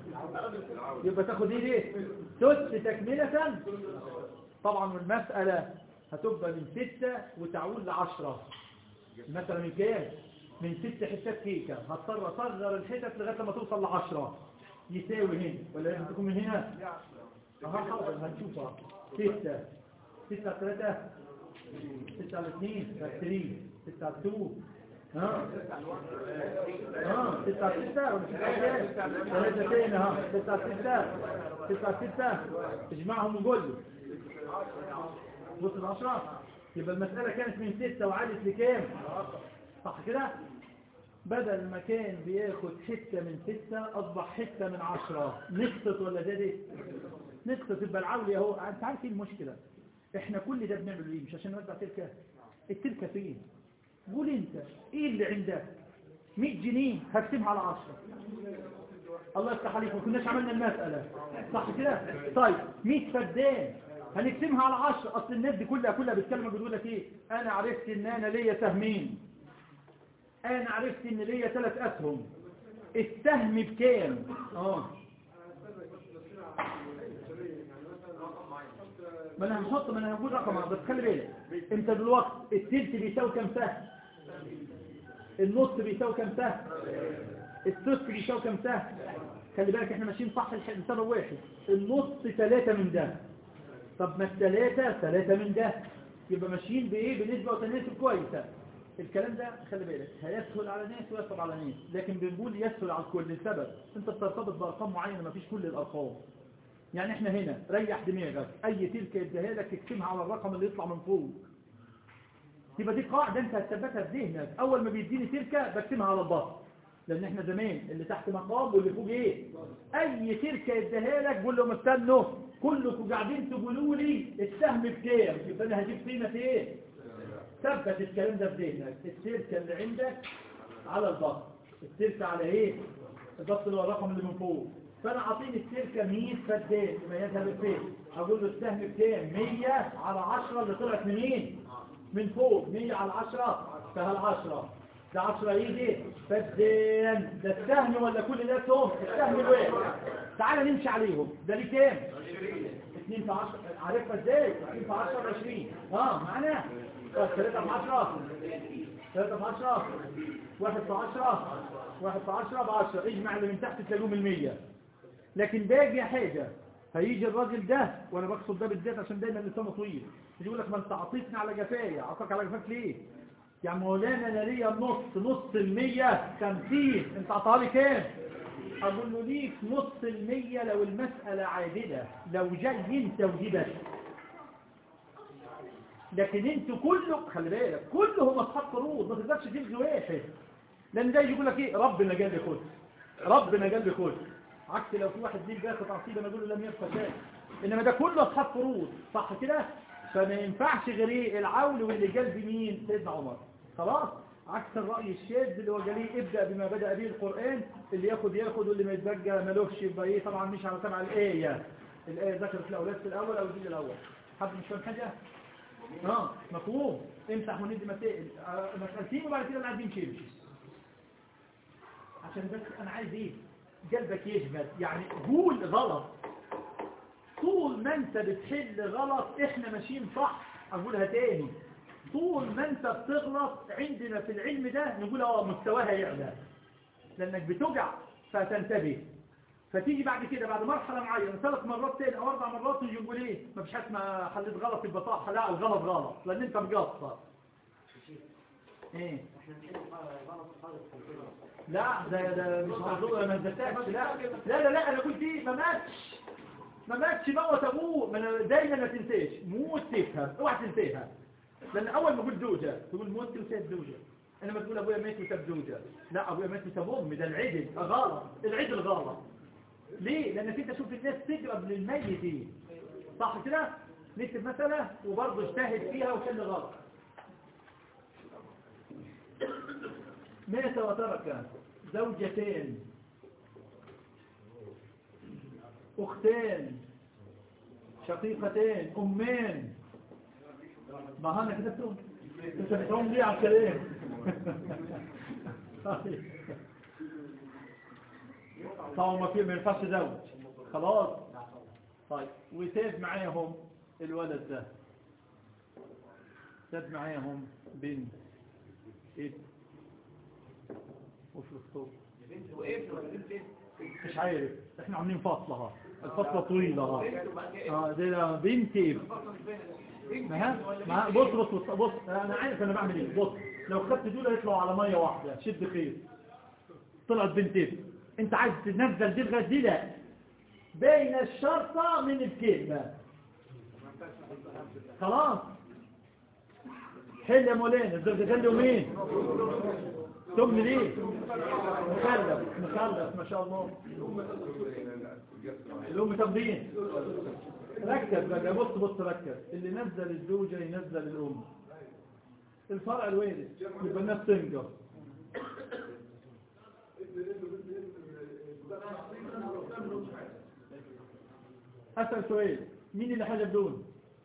يبقى تاخد ايه ليه ثلث تكملة طبعا المسألة هتبقى من ستة وتعود لعشرة مثلا من كام من ست حتات كيكة هضطر اصغر الحتت لغاية لما توصل لعشرة يساوي هنا ولا لازم تكون من هنا اها حاضر هنشوفها ستة ستة على ثلاثة ستة على اثنين ثلاثين ستة على تو ها ها ستة على ستة ولا ستة على كام؟ ثلاثتين ها ستة على ستة ستة على ستة اجمعهم وقول له وصل عشرة يبقى المسألة كانت من ستة وعادت لكام صح كده بدل ما كان بياخد حتة من ستة أصبح حتة من عشرة نقطة ولا زادت نقطة يبقى العولي اهو انت عارف ايه المشكلة احنا كل ده بنعمل ايه مش عشان نوزع تلك التلك فين قول انت ايه اللي عندك 100 جنيه هقسمها على 10 الله يفتح عليك ما كناش عملنا المسألة صح كده طيب 100 فدان هنقسمها على 10 اصل الناس دي كلها كلها بتكلم بتقول لك ايه انا عرفت ان انا ليا سهمين انا عرفت ان ليا ثلاث اسهم السهم بكام اه ما انا هنحط ما انا هقول رقم بس خلي بالك انت دلوقتي التلت بيساوي كام سهم النص بيساوي كام سهم الثلث بيساوي كام سهم خلي بالك احنا ماشيين صح الح- بسبب واحد النص ثلاثة من ده طب ما الثلاثة ثلاثة من ده يبقى ماشيين بايه بنسبة وتناسب كويسة الكلام ده خلي بالك هيسهل على ناس ويصعب على ناس لكن بنقول يسهل على الكل لسبب انت بترتبط بارقام معينة ما فيش كل الارقام يعني احنا هنا ريح دماغك اي تلك يديها لك اكتبها على الرقم اللي يطلع من فوق يبقى دي قاعدة انت هتثبتها في ذهنك اول ما بيديني تلكة بكتبها على البسط لان احنا زمان اللي تحت مقام واللي فوق ايه اي تلكة يديها لك قول لهم استنوا كلكم قاعدين تقولوا لي السهم بكام يبقى انا هجيب قيمة ايه ثبت الكلام ده في ذهنك التلكة اللي عندك على البسط التلكة على ايه البسط اللي هو الرقم اللي من فوق فانا اعطيني التلكة 100 فدان يميزها بالفين اقول له السهم بكام 100 على 10 اللي طلعت منين من فوق 100 على 10 فهل 10 ده 10 يجي فدان ده السهم ولا كل ده سهم السهم الواحد تعال نمشي عليهم ده ليه كام 2 في 10 عارفها ازاي 2 في 10 ب 20 اه معانا 3 في 10 3 في 10 1 في 10 1 في 10 ب 10 اجمع اللي من تحت تلاقيهم ال 100 لكن باقي حاجة هيجي الراجل ده وانا بقصد ده بالذات عشان دايما لسانه طويل يجي يقول لك ما انت عطيتني على جفايا عطاك على جفاك ليه يا مولانا انا ليا النص نص المية خمسين انت عطاها لي كام اقول له ليك نص المية لو المسألة عادلة لو جاي انت ودي بس لكن انتوا كله خلي بالك كلهم اصحاب قروض ما تقدرش تلغي واحد لان ده يقول لك ايه ربنا قال لي خد ربنا قال لي خد عكس لو في واحد ليه بياخد عصيبه انا اقول له لم يبقى شيء انما ده كله اصحاب فروض صح كده فما ينفعش غير ايه العول واللي قال بمين سيدنا عمر خلاص عكس الراي الشاذ اللي هو قال ايه ابدا بما بدا به القران اللي ياخد ياخد واللي ما يتبقى ملوش يبقى ايه طبعا مش على تبع الايه الايه ذكرت الاولاد في الاول او الجيل الاول حد مش فاهم حاجه اه مفهوم امسح وندي مسائل آه، مسألتين وبعد كده نعدي نمشي نمشي عشان بس انا عايز ايه قلبك يجمد يعني قول غلط طول ما انت بتحل غلط احنا ماشيين صح اقولها تاني طول ما انت بتغلط عندنا في العلم ده نقول اه مستواها يعلى لانك بتقع فتنتبه فتيجي بعد كده بعد مرحلة معينة ثلاث مرات تاني او اربع مرات نيجي نقول ايه ما فيش حاجه اسمها حليت غلط يبقى صح لا الغلط غلط لان انت مقصر ايه احنا بنحل غلط خالص في الكلام. لا ده ده مش موضوع ما نزلتكش لا لا لا لا انا قلت ايه ما ماتش ما ماتش موت ابوه ما انا دايما ما تنساش موت تفهم اوعى تنساها لان اول ما قلت زوجه تقول موت وساب زوجه انما تقول ابويا مات وساب زوجه لا ابويا مات وساب امي ده العدل غلط العدل غلط ليه لانك انت شوف الناس تقرب للميت ايه صح كده نكتب مسألة وبرضه اجتهد فيها وكان غلط مات وترك زوجتين أختين شقيقتين أمين ما أنا كتبتهم كتبتهم لي على الكلام طيب. طبعا ما في ما ينفعش زوج خلاص طيب وساب معاهم الولد ده ساب معاهم بنت ابن وفي الصوت بنت وابن ولا بنت ابن؟ مش عارف احنا عاملين فصلة ها الفصلة طويلة ها بنت وبعد كده ابن. اه دي لا بنت ابن الفصل مش باين. بنت ما ابن ولا ها ما ها بنت بص ابن؟ بص بص بص انا عارف انا بعمل ايه بص لو خدت دول هيطلعوا على ميه واحده شد خير طلعت بنت ابن انت عايز تنزل دي لغايه دي لا بين الشرطه من الكلمه خلاص حل يا مولانا الزوجتين دول مين ثم ليه مخلف مخلف ما شاء الله الأم تمضين ركز بقى بص بص ركز اللي نزل الزوجة ينزل الأم الفرع الوارث يبقى الناس تنجر أسأل سؤال مين اللي حاجة بدون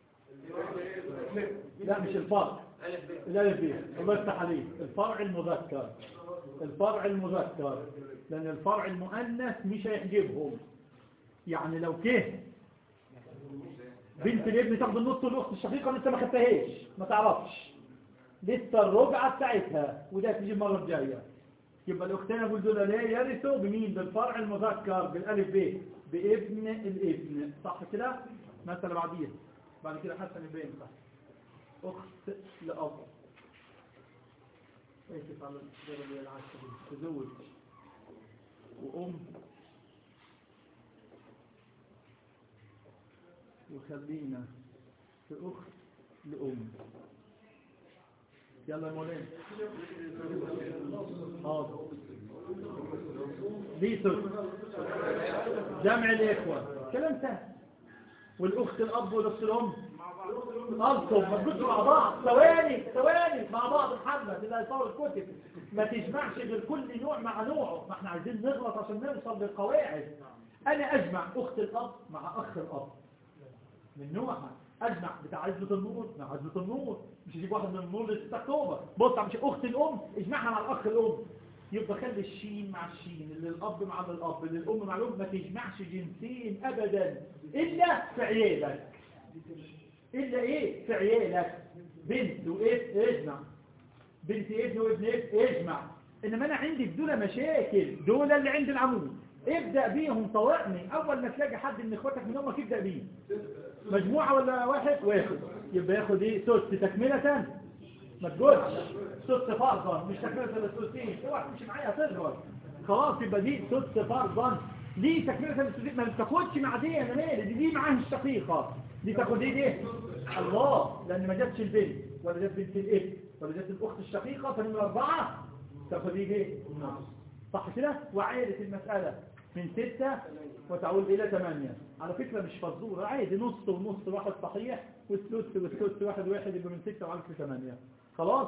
لا مش الفرع الألف ب الله يفتح عليك الفرع المذكر الفرع المذكر لأن الفرع المؤنث مش هيحجبهم يعني لو كه بنت الابن تاخد النص والاخت الشقيقه لسه ما خدتهاش ما تعرفش لسه الرجعه بتاعتها وده تيجي المره الجايه يبقى الاختين اقول دول لا يرثوا بمين بالفرع المذكر بالالف ب بابن الابن صح كده مثلا بعديها بعد كده حسن البين صح اخت لاب ايش على الدرجه العاشره تزوج وام وخلينا في أخت لأم يلا يا مولانا حاضر بيتر جمع الإخوة كلام سهل والأخت الأب والأخت الأم ألطم ما تقولش مع بعض ثواني ثواني مع بعض محمد اللي هيصور الكتب ما تجمعش غير كل نوع مع نوعه ما احنا عايزين نغلط عشان نوصل للقواعد أنا أجمع أخت الأب مع أخ الأب من نوعها اجمع بتاع عزبة النور مع عزبة النور مش يجيب واحد من النور لستة اكتوبر بص مش اخت الام اجمعها مع الاخ الام يبقى خلي الشين مع الشين اللي الاب مع الاب اللي الام مع الام ما تجمعش جنسين ابدا الا في عيالك الا ايه في عيالك بنت وابن اجمع بنت ابن وابن ابن اجمع انما انا عندي في دول مشاكل دول اللي عند العمود ابدأ بيهم طوعني اول ما تلاقي حد من اخواتك من امك ابدأ بيه مجموعة ولا واحد واحد يبقى ياخد ايه سدس تكملة ما تقولش سدس فرضا مش تكملة للسدسين اوعى تمشي معايا هتظهر خلاص يبقى دي سدس فرضا ليه تكملة للسدسين ما بتاخدش مع دي انا مالي دي, دي معاها الشقيقة دي تاخد ايه دي الله لان ما جاتش البنت ولا جات بنت الابن ولا جات الاخت الشقيقة فنمرة اربعة تاخد ايه دي صح كده وعائلة المسألة من ستة وتعود إلى ثمانية على فكرة مش فزورة عادي نص ونص واحد صحيح والثلث والثلث واحد واحد يبقى من ستة وعلى ثمانية خلاص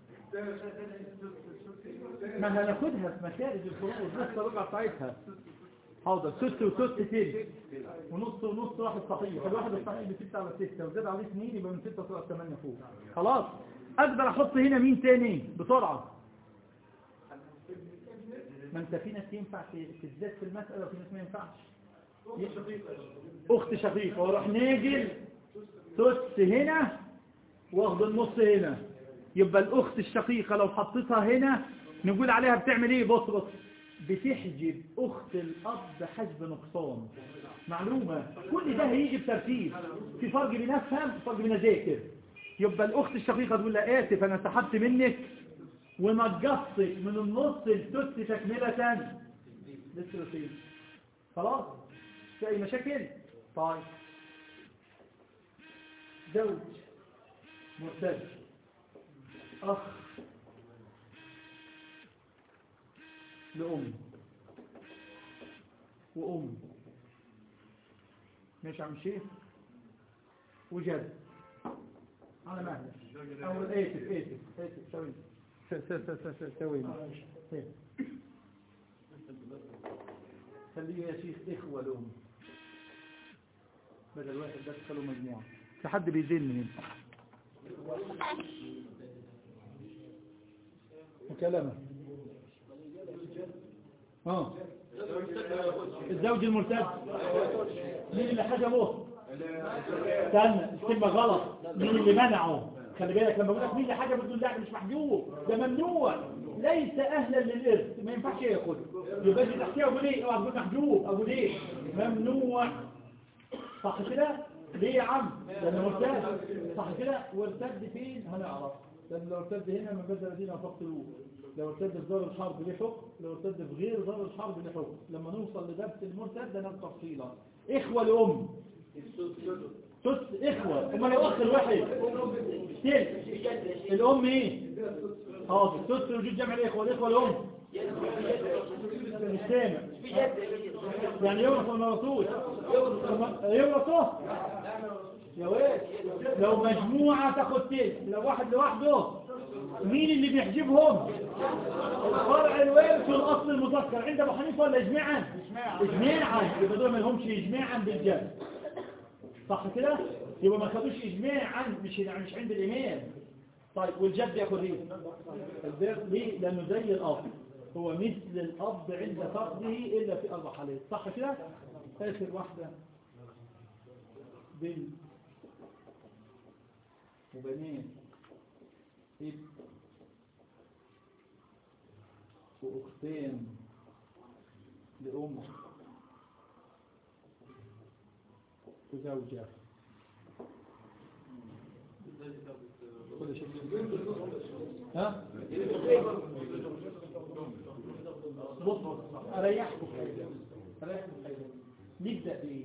ما هناخدها في مخارج الفروض لسه رجع بتاعتها حاضر ست وست تلت ونص ونص واحد صحيح الواحد الصحيح بستة على ستة وزاد عليه اثنين يبقى من ستة وصل ثمانية فوق خلاص اقدر احط هنا مين تاني بسرعة ما انت في ناس ينفع تزداد في المسألة وفي ناس ما ينفعش اخت شقيقة واروح ناجل سدس هنا واخد النص هنا يبقى الاخت الشقيقة لو حطيتها هنا نقول عليها بتعمل ايه بص بص بتحجب اخت الاب حجب نقصان معلومة كل ده هيجي بترتيب في فرق بين افهم فرق بين اذاكر يبقى الاخت الشقيقة تقول لها اسف انا سحبت منك ونقصت من النص السدس تكملة للثلثين خلاص في اي مشاكل طيب زوج مرتد اخ لأم وأم ماشي عم شيخ وجد على مهلك أو آسف آسف آسف سوي سوي خليه يا شيخ إخوة لأم بدل واحد بس خلوا مجموعة في حد بيزن هنا مكالمة اه الزوج المرتد مين اللي حجبه استنى الكلمة غلط مين اللي منعه خلي بالك لما بقول لك مين اللي حجبه تقول لا مش محجوب ده ممنوع ليس اهلا للارث ما ينفعش ياخد يبقى دي تحكيها ابو ليه اوعى تقول محجوب ابو ليه ممنوع صح كده ليه يا عم لانه مرتد صح كده وارتد فين هنعرف لان لو ارتد هنا من بدل دينا فقتلوه لو ارتد في دار الحرب ليه حكم لو ارتد في غير دار الحرب ليه حكم لما نوصل لدرس المرتد ده تفصيلا اخوة لأم تس اخوة هما لو اخ الواحد تل الام ايه اه تس وجود جمع الاخوة الاخوة الام مش سامع يعني يورث ولا يورثوش يورثوه يا واد لو مجموعة تاخد تل لو واحد لوحده مين اللي بيحجبهم الفرع الوارث والاصل المذكر عند ابو حنيفه ولا اجماعا اجماعا يبقى دول ما لهمش اجماعا بالجد صح كده يبقى ما خدوش اجماعا مش مش عند الامام طيب والجد ياخد ايه البر ليه لانه زي الاب هو مثل الاب عند فقده الا في اربع حالات صح كده اخر واحده بنت وبنات ابن وأختين لأم وزوجة كل شيء ها بص أريحكم أريحكم نبدأ بإيه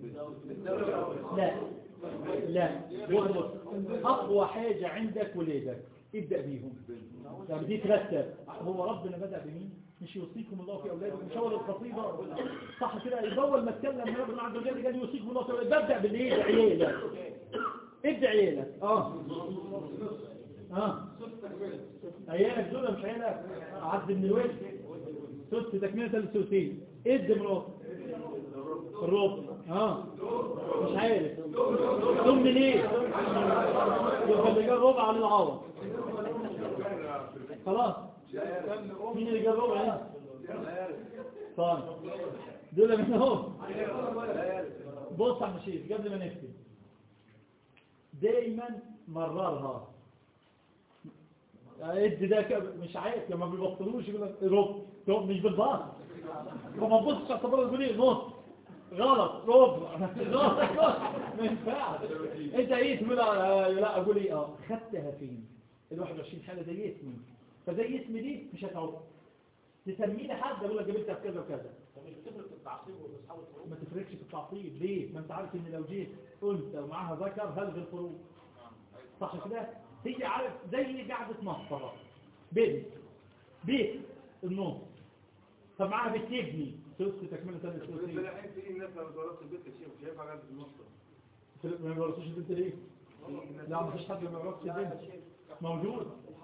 لا لا بص أقوى حاجة عندك ولادك ابدأ بيهم يعني دي ترتب هو ربنا بدأ بمين مش يوصيكم الله في أولادكم مش أول القصيدة صح كده يبقى أول ما اتكلم ربنا عز وجل قال يوصيكم الله في أولادكم ببدأ بالإيه بعيالك ابدأ عيالك اه اه عيالك دول مش عيالك عبد من الوجه ست تكملة الثلثين اد مرات الربع اه مش عارف ثم ليه يبقى اللي جاب ربع على العوض خلاص مين اللي جاب ربع هنا طيب دول من اهو بص على الشيخ قبل ما نكتب دايما مررها ادي ده ك- مش عارف لما بيبطلوش يقول لك ربع طب مش بالباص وما تبصش على الطبله تقول ايه نص غلط ربع غلط ما ينفعش انت ايه تقول آه، لا اقول ايه اه خدتها فين ال 21 حاله زي اسمي فزي اسمي دي مش هتعوض تسميه لحد اقول لك جبتها في كذا وكذا مش بتفرق في التعصيب واصحاب الفروق ما تفرقش في التعصيب ليه ما انت عارف ان لو جيت قلت ومعاها ذكر هلغي الفروق صح كده هي عارف زي قاعدة مصطفى بنت بيت النص طب معاها بنت ابني ثلث تكملة ثانية بس ثلثين الحين في ناس لما تورث البيت يا شيخ مش هينفع قاعد في النص ما بيورثوش البنت ليه؟ لا ما فيش حد ما بيورثش البنت موجود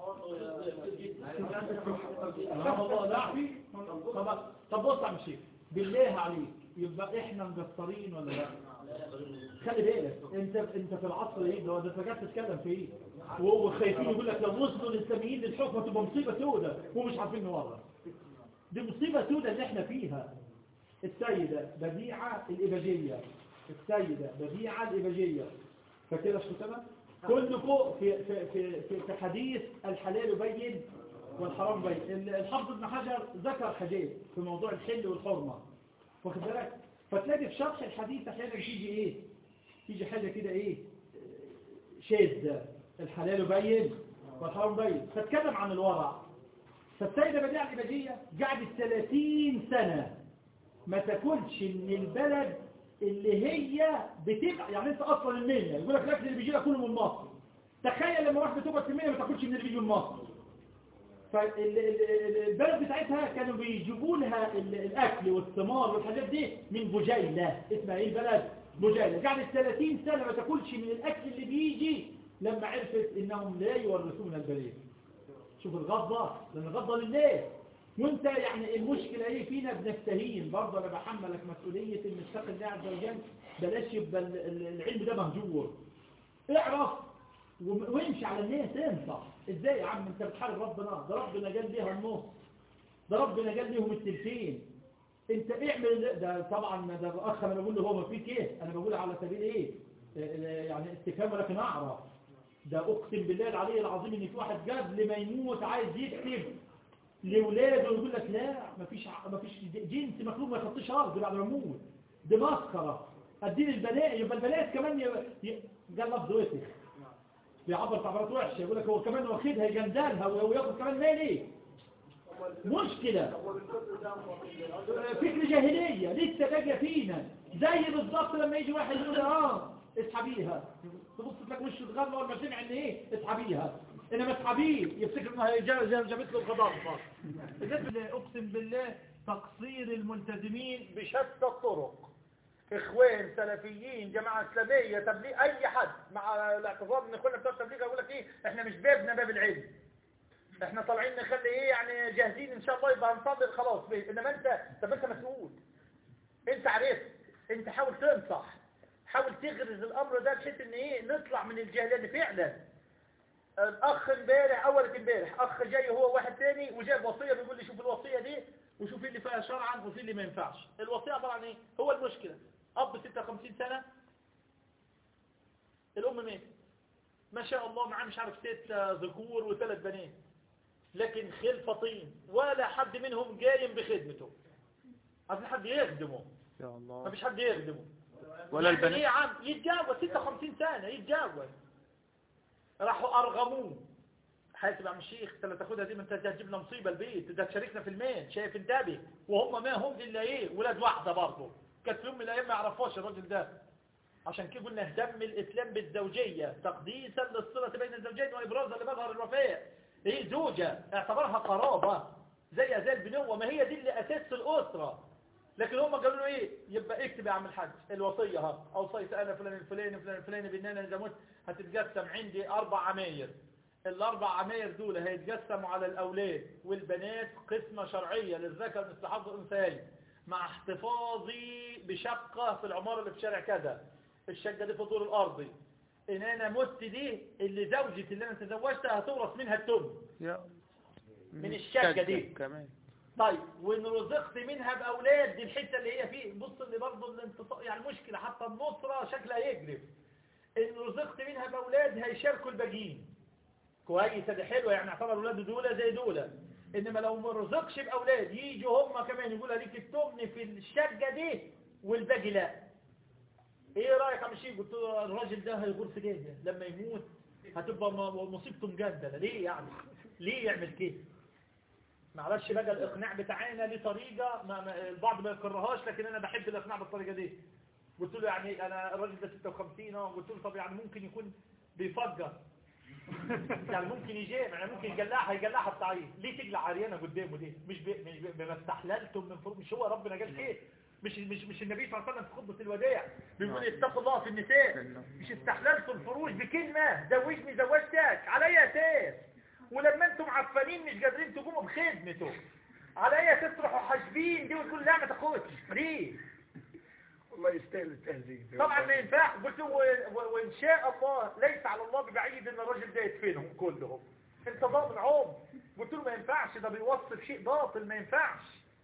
لا والله لا في طب طب بص يا عم شيخ بالله عليك يبقى احنا مقصرين ولا لا؟ خلي بالك انت انت في العصر ايه ده ده انت قاعد تتكلم في ايه وهو خايفين يقول لك لو وصلوا للساميين للحكم تبقى مصيبه سودة ومش عارفين نورط دي مصيبه سودة اللي احنا فيها السيده بديعه الاباجيه السيده بديعه الاباجيه فكده شو كده كلكم في في في في, في حديث الحلال يبين والحرام يبين الحافظ ابن حجر ذكر حاجات في موضوع الحل والحرمه واخد بالك فتلاقي في شرح الحديث احيانا تيجي ايه تيجي حاجه كده ايه شاذه الحلال يبين والحرام يبين فاتكلم عن الورع فالسيده بديعه الاباجيه قعدت 30 سنه ما تاكلش من البلد اللي هي بتبقى يعني انت اصلا المنيا يقول لك الاكل اللي بيجي لك كله من مصر تخيل لما واحده تقعد في المنيا ما تاكلش من اللي بيجي من مصر فالبلد بتاعتها كانوا بيجيبوا لها ال- الاكل والثمار والحاجات دي من بجيله اسمها ايه البلد بجيله قعدت 30 سنه ما تاكلش من الاكل اللي بيجي لما عرفت انهم لا يورثون البلاد شوف الغضه لان الغضه لله وانت يعني المشكله ايه فينا بنستهين برضه انا بحملك مسؤوليه ان اتقي الله عز وجل بلاش يبقى ال- ال- العلم ده مهجور اعرف وم- وامشي على الناس انصح ازاي يا عم انت بتحارب ربنا ده ربنا قال ليها النص ده ربنا قال ليهم التلفين انت اعمل ده- ده طبعا ده الاخ انا بقول له هو ما فيك ايه انا بقول على سبيل ايه اه، يعني استفهام ولكن اعرف ده اقسم بالله العلي العظيم ان في واحد قبل ما يموت عايز يكتب لاولاده يقول لك لا مفيش ع- مفيش جنس مخلوق ما يحطش ارض بعد ما يموت دي مسخره ادين البنات يبقى البنات كمان ي- ي- قال لفظ وسخ بيعبر تعبيرات وحشه يقول لك هو كمان واخدها يجندلها وياخد كمان مال ايه مشكله فكر جاهليه لسه باقيه فينا زي بالظبط لما يجي واحد يقول اه اسحبيها تبص تلاقي وشه اتغلى اول ما سمع ان ايه اسحبيها انما اسحبيه يفتكر انها جا- جا- جابت له الغضاضه اقسم بالله تقصير الملتزمين بشتى الطرق اخوان سلفيين جماعه اسلاميه تبليغ اي حد مع الاعتراض ان اخواننا بتوع التبليغ يقول لك ايه احنا مش بابنا باب العلم احنا طالعين نخلي ايه يعني جاهزين ان شاء الله يبقى هنصلي خلاص بيه. انما انت طب انت مسؤول انت عرفت انت حاول تنصح حاول تغرز الامر ده بحيث ان ايه نطلع من الجهل لان فعلا الاخ امبارح اول امبارح اخ جاي هو واحد تاني وجاب وصيه بيقول لي شوف الوصيه دي وشوف إيه اللي فيها شرعا وفي اللي ما ينفعش الوصيه عباره عن ايه هو المشكله اب 56 سنه الام مات ما شاء الله معاه مش عارف ست ذكور وثلاث بنات لكن خلفة طين ولا حد منهم قايم بخدمته ما في حد يخدمه يا ما الله فيش حد يخدمه ولا يعني ايه البنات يا عم يتجاوز 56 سنة يتجاوز راحوا ارغموه حاسب يا عم الشيخ انت لا تاخدها دي ما انت هتجيب لنا مصيبه البيت ده تشاركنا في المال شايف انتبه وهم ما هم الا ايه ولاد واحده برضه كانت في يوم من الايام ما يعرفوش الراجل ده عشان كده قلنا اهتم الاسلام بالزوجيه تقديسا للصله بين الزوجين وابرازا لمظهر الوفاء هي زوجه اعتبرها قرابه زي زي البنوه ما هي دي اللي اساس الاسره لكن هم قالوا له ايه يبقى اكتب يا عم الحاج الوصيه ها اوصيت انا فلان الفلاني فلان الفلاني بان انا اذا مت هتتقسم عندي اربع عماير الاربع عماير دول هيتقسموا على الاولاد والبنات قسمه شرعيه للذكر مثل حظ الانثيين مع احتفاظي بشقه في العماره اللي في شارع كذا الشقه دي في الدور الارضي ان انا مت دي اللي زوجتي اللي انا تزوجتها هتورث منها التم يا من الشقة دي. كمان طيب وان رزقت منها باولاد دي الحته اللي هي فيه بص اللي برضه الانتصار يعني مشكله حتى النصره شكلها يجرف ان رزقت منها باولاد هيشاركوا الباقيين كويسه دي حلوه يعني اعتبر اولاده دول زي دول انما لو ما رزقش باولاد يجوا هم كمان يقولوا ليك التمن في الشقه دي والباقي لا ايه رايك يا مشي قلت له الراجل ده هيغور في جهه لما يموت هتبقى م- مصيبته مجندله ليه يعني ليه يعمل كده معرفش بقى الاقناع بتاعنا ليه طريقه ما ما البعض ما يكرهاش لكن انا بحب الاقناع بالطريقه دي قلت له يعني انا الراجل ده 56 اه قلت له طب يعني ممكن يكون بيفجر يعني ممكن يجامع يعني ممكن يجلعها يجلعها بتعيين ليه تجلع عريانه قدامه دي مش بي مش بي بما استحللتم من فروج مش هو ربنا قال كده مش مش مش النبي صلى الله عليه وسلم في خطبه الوداع بيقول اتقوا الله في النساء مش استحللتوا الفروج بكلمه زوجني زوجتك على اي اساس ولما انتم عفانين مش قادرين تقوموا بخدمته على اي اساس تروحوا حاسبين دي وتقول لا ما تاخدش ليه والله يستاهل التهذيب طبعا ما ينفع قلت له و- و- وان شاء الله ليس على الله ببعيد ان الراجل ده يدفنهم كلهم انت ضامن عمر قلت له ما ينفعش ده بيوصف شيء باطل ما ينفعش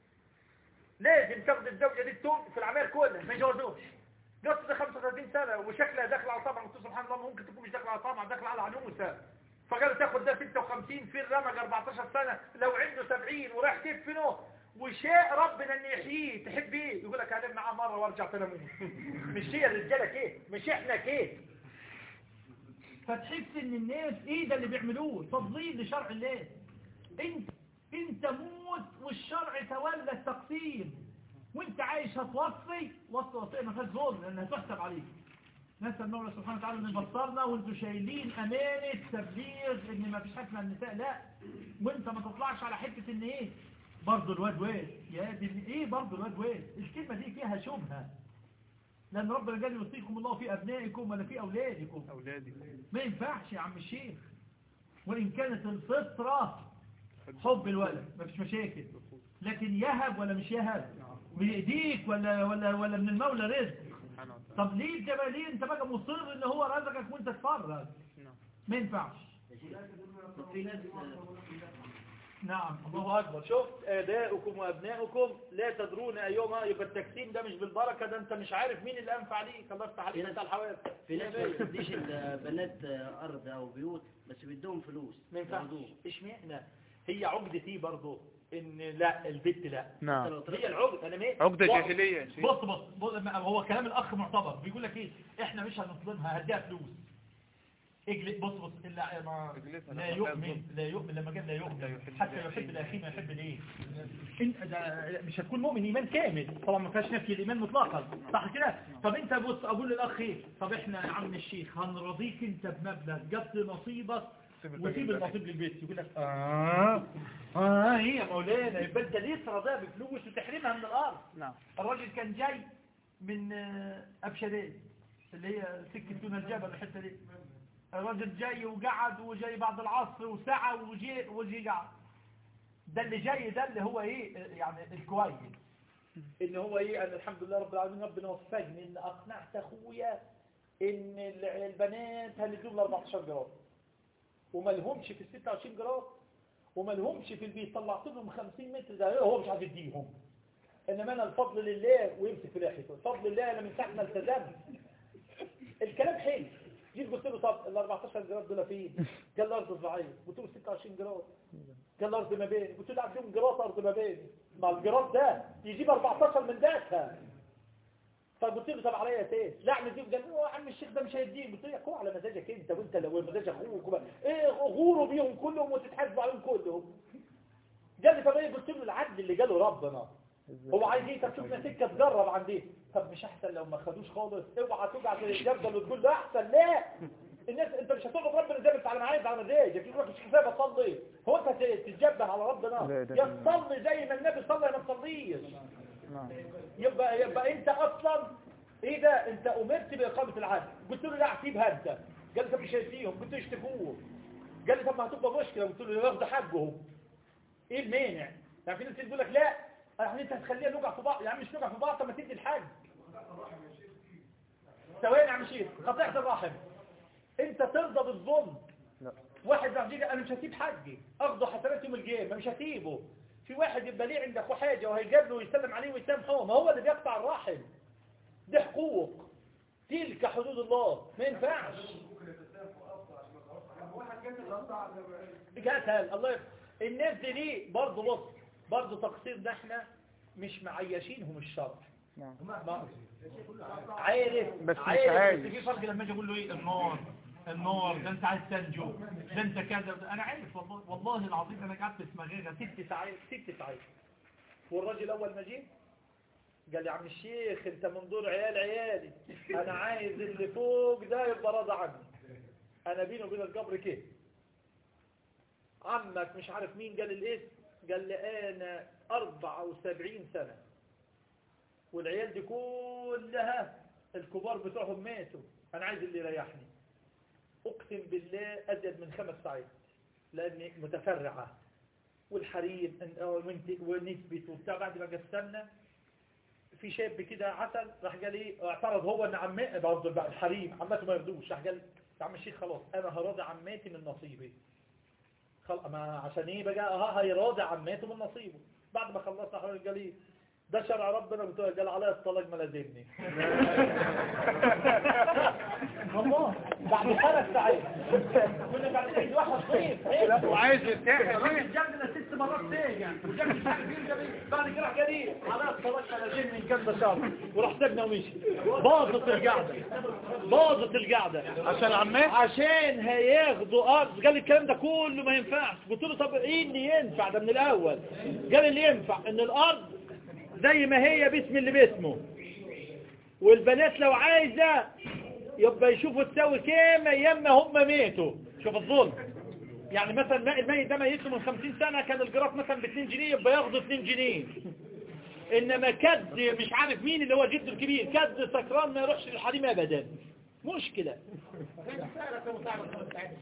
لازم تاخد الزوجه دي التوم في العمال كلها ما يجوزوش جبت ده 35 سنه وشكلها داخل على طمع قلت له سبحان الله ممكن تكون مش داخل على طمع داخل على عنوسه فقالوا تاخد ده 56 في الرمج 14 سنه لو عنده 70 وراح تدفنه وشاء ربنا ان يحييه تحب ايه يقول لك هنام معاه مره وارجع تاني اموت مش هي الرجاله كده مش احنا كده فتحس ان الناس ايه ده اللي بيعملوه تضليل لشرع الله انت انت موت والشرع تولى التقسيم وانت عايش هتوصي وصي وصيه ما فيهاش ظلم لانها تحسب عليك نسال المولى سبحانه وتعالى ان يبصرنا وانتوا شايلين امانه تبليغ ان ما فيش حاجه اسمها النساء لا وانت ما تطلعش على حته ان ايه برضه الواد واد يا دي ايه برضه الواد واد الكلمه دي فيها شبهه لان ربنا قال يوصيكم الله في ابنائكم ولا في اولادكم أولادي ما ينفعش يا عم الشيخ وإن كانت الفطرة حب الولد ما فيش مشاكل لكن يهب ولا مش يهب بإيديك ولا ولا ولا من المولى رزق سبحانه وتعالى طب ليه انت ليه انت بقى مصر ان هو رزقك وانت تفرج نعم. ما ينفعش طب في ناس نعم الله أكبر شفت آباؤكم وأبناؤكم لا تدرون أيهما يبقى التقسيم ده مش بالبركة ده أنت مش عارف مين اللي أنفع عليك الله يفتح عليك في أنت الحوادث في ناس ما بتديش البنات أرض أو بيوت بس بيدوهم فلوس ما ينفعش ياخدوهم. اشمعنى هي عقدتي برضه ان لا البت لا نعم هي العقد انا مين عقدة جاهلية يا شيخ بص بص, بص ما هو كلام الاخ معتبر بيقول لك ايه احنا مش هنظلمها هديها فلوس اجلس بص بص لا ما اجلسها لا لما يؤمن لا يؤمن لما قال لا يؤمن حتى يحب الاخي ما يحب الايه انت ده مش هتكون مؤمن ايمان كامل طبعا ما فيهاش نفي الايمان مطلقا صح كده طب انت بص اقول للاخ ايه طب احنا يا عم الشيخ هنرضيك انت بمبلغ جبت نصيبك سيب الباقي وسيب للباقي. النصيب للبيت يقول لك اه اه ايه يا مولانا يبقى انت ليه ترضيها بفلوس وتحرمها من الارض نعم الراجل كان جاي من آه، ابشدين اللي هي سكة دون الجبل الحتة دي الراجل جاي وقعد وجاي بعد العصر وسعى وجي وجي قعد ده اللي جاي ده اللي هو ايه آه، يعني الكويس ان هو ايه انا الحمد لله رب العالمين ربنا وفقني ان اقنعت اخويا ان ال- البنات هنديهم ل 14 جرام وما لهمش في ال 26 جرام وما لهمش في البيت طلعت لهم 50 متر ده هو مش عايز يديهم انما انا الفضل لله ويمسك في لحيته الفضل لله انا من ساعه ما التزمت الكلام حلو جيت قلت له طب ال 14 جرام دول فين قال لي ارض زراعيه قلت له 26 جرام قال لي ارض ما بيني قلت له عندهم جرات ارض ما بيني ما الجرات ده يجيب 14 من ذاتها فقلت له طب عليا تاس لا اعمل دي قال لي يا عم الشيخ ده مش هيديك قلت له يا هو على مزاجك انت وانت لو مزاج اخوك وبقى. ايه غوروا بيهم كلهم وتتحاسبوا عليهم كلهم قال لي طب ايه قلت له العدل اللي جاله ربنا هو عايز ايه طب شوفنا سكه تجرب عندي طب مش احسن لو ما خدوش خالص اوعى توجع في الجردل وتقول ده احسن لا الناس انت مش هتقعد ربنا زي ما انت على معايا على مزاجك يقول لك مش حساب اصلي هو انت هت- تتجبه على ربنا لا، ده- يا تصلي زي ما النبي صلى يا ما تصليش نعم يبقى يبقى انت اصلا ايه ده انت امرت باقامه العدل قلت له لا سيبها انت قال لي طب مش هيديهم قلت له اشتكوه قال لي طب ما هتبقى مشكله قلت له ياخدوا حقهم ايه المانع يعني في ناس تقول لك لا يعني انت هتخلينا نوجع في بعض يعني مش نوجع في بعض طب ما تدي الحاج ثواني يا عم شيخ قطيعه الرحم انت ترضى بالظلم لا واحد راح يجي انا مش هسيب حقي اخده حسنات يوم القيامه مش هسيبه في واحد يبقى ليه عند اخوه حاجه وهيجاب له ويسلم عليه ويسامحه ما هو اللي بيقطع الرحم دي حقوق تلك حدود الله ما ينفعش قتل الله يف... الناس دي ليه برضه بص برضه تقصيرنا احنا مش معيشينهم الشرع نعم ما- عارف بس مش عارف عايش. بس في فرق لما اجي اقول له ايه النار النار ده انت عايز تنجو ده انت كذا انا عارف والله والله العظيم انا قعدت في مغيغه ست ساعات ست ساعات والراجل اول ما جه قال لي يا عم الشيخ انت من دور عيال عيالي انا عايز اللي فوق ده يبقى راضي عني انا بيني وبين القبر كده عمك مش عارف مين قال الاسم قال لي انا 74 سنة والعيال دي كلها الكبار بتوعهم ماتوا انا عايز اللي يريحني اقسم بالله ازيد من خمس ساعات لاني متفرعة والحريم إن- ونت- ونثبت وبتاع بعد ما قسمنا في شاب كده عسل راح قال ايه اعترض هو ان عمي برضه بقى الحريم عمته ما يرضوش راح قال يا عم الشيخ خلاص انا هراضي عماتي من نصيبي خل... ما عشان ايه بقى ها هيراضي عماته من نصيبه بعد ما خلصنا حوالي قال ايه ده شرع ربنا قلت له قال عليا الطلاق ما لازمني والله بعد خمس ساعات كنا بعد كده واحد صيف لا وعايز يرتاح الراجل جاب لنا ست مرات تاجع وجاب مش عارف مين جاب ايه بعد كده راح قال ايه على الطلاق ما لازمني ان كان ده شرع وراح سابنا ومشي باظت القعده باظت القعده عشان عمات عشان هياخدوا ارض قال لي الكلام ده كله ما ينفعش قلت له طب ايه اللي ينفع ده من الاول قال اللي ينفع ان الارض زي ما هي باسم اللي باسمه والبنات لو عايزة يبقى يشوفوا تساوي كام ايام ما هم ماتوا شوف الظلم يعني مثلا ما- الميت ده ميت له من 50 سنة كان الجراف مثلا ب 2 جنيه يبقى ياخدوا 2 جنيه انما كد مش عارف مين اللي هو جده الكبير كد سكران ما يروحش للحريم ابدا مشكلة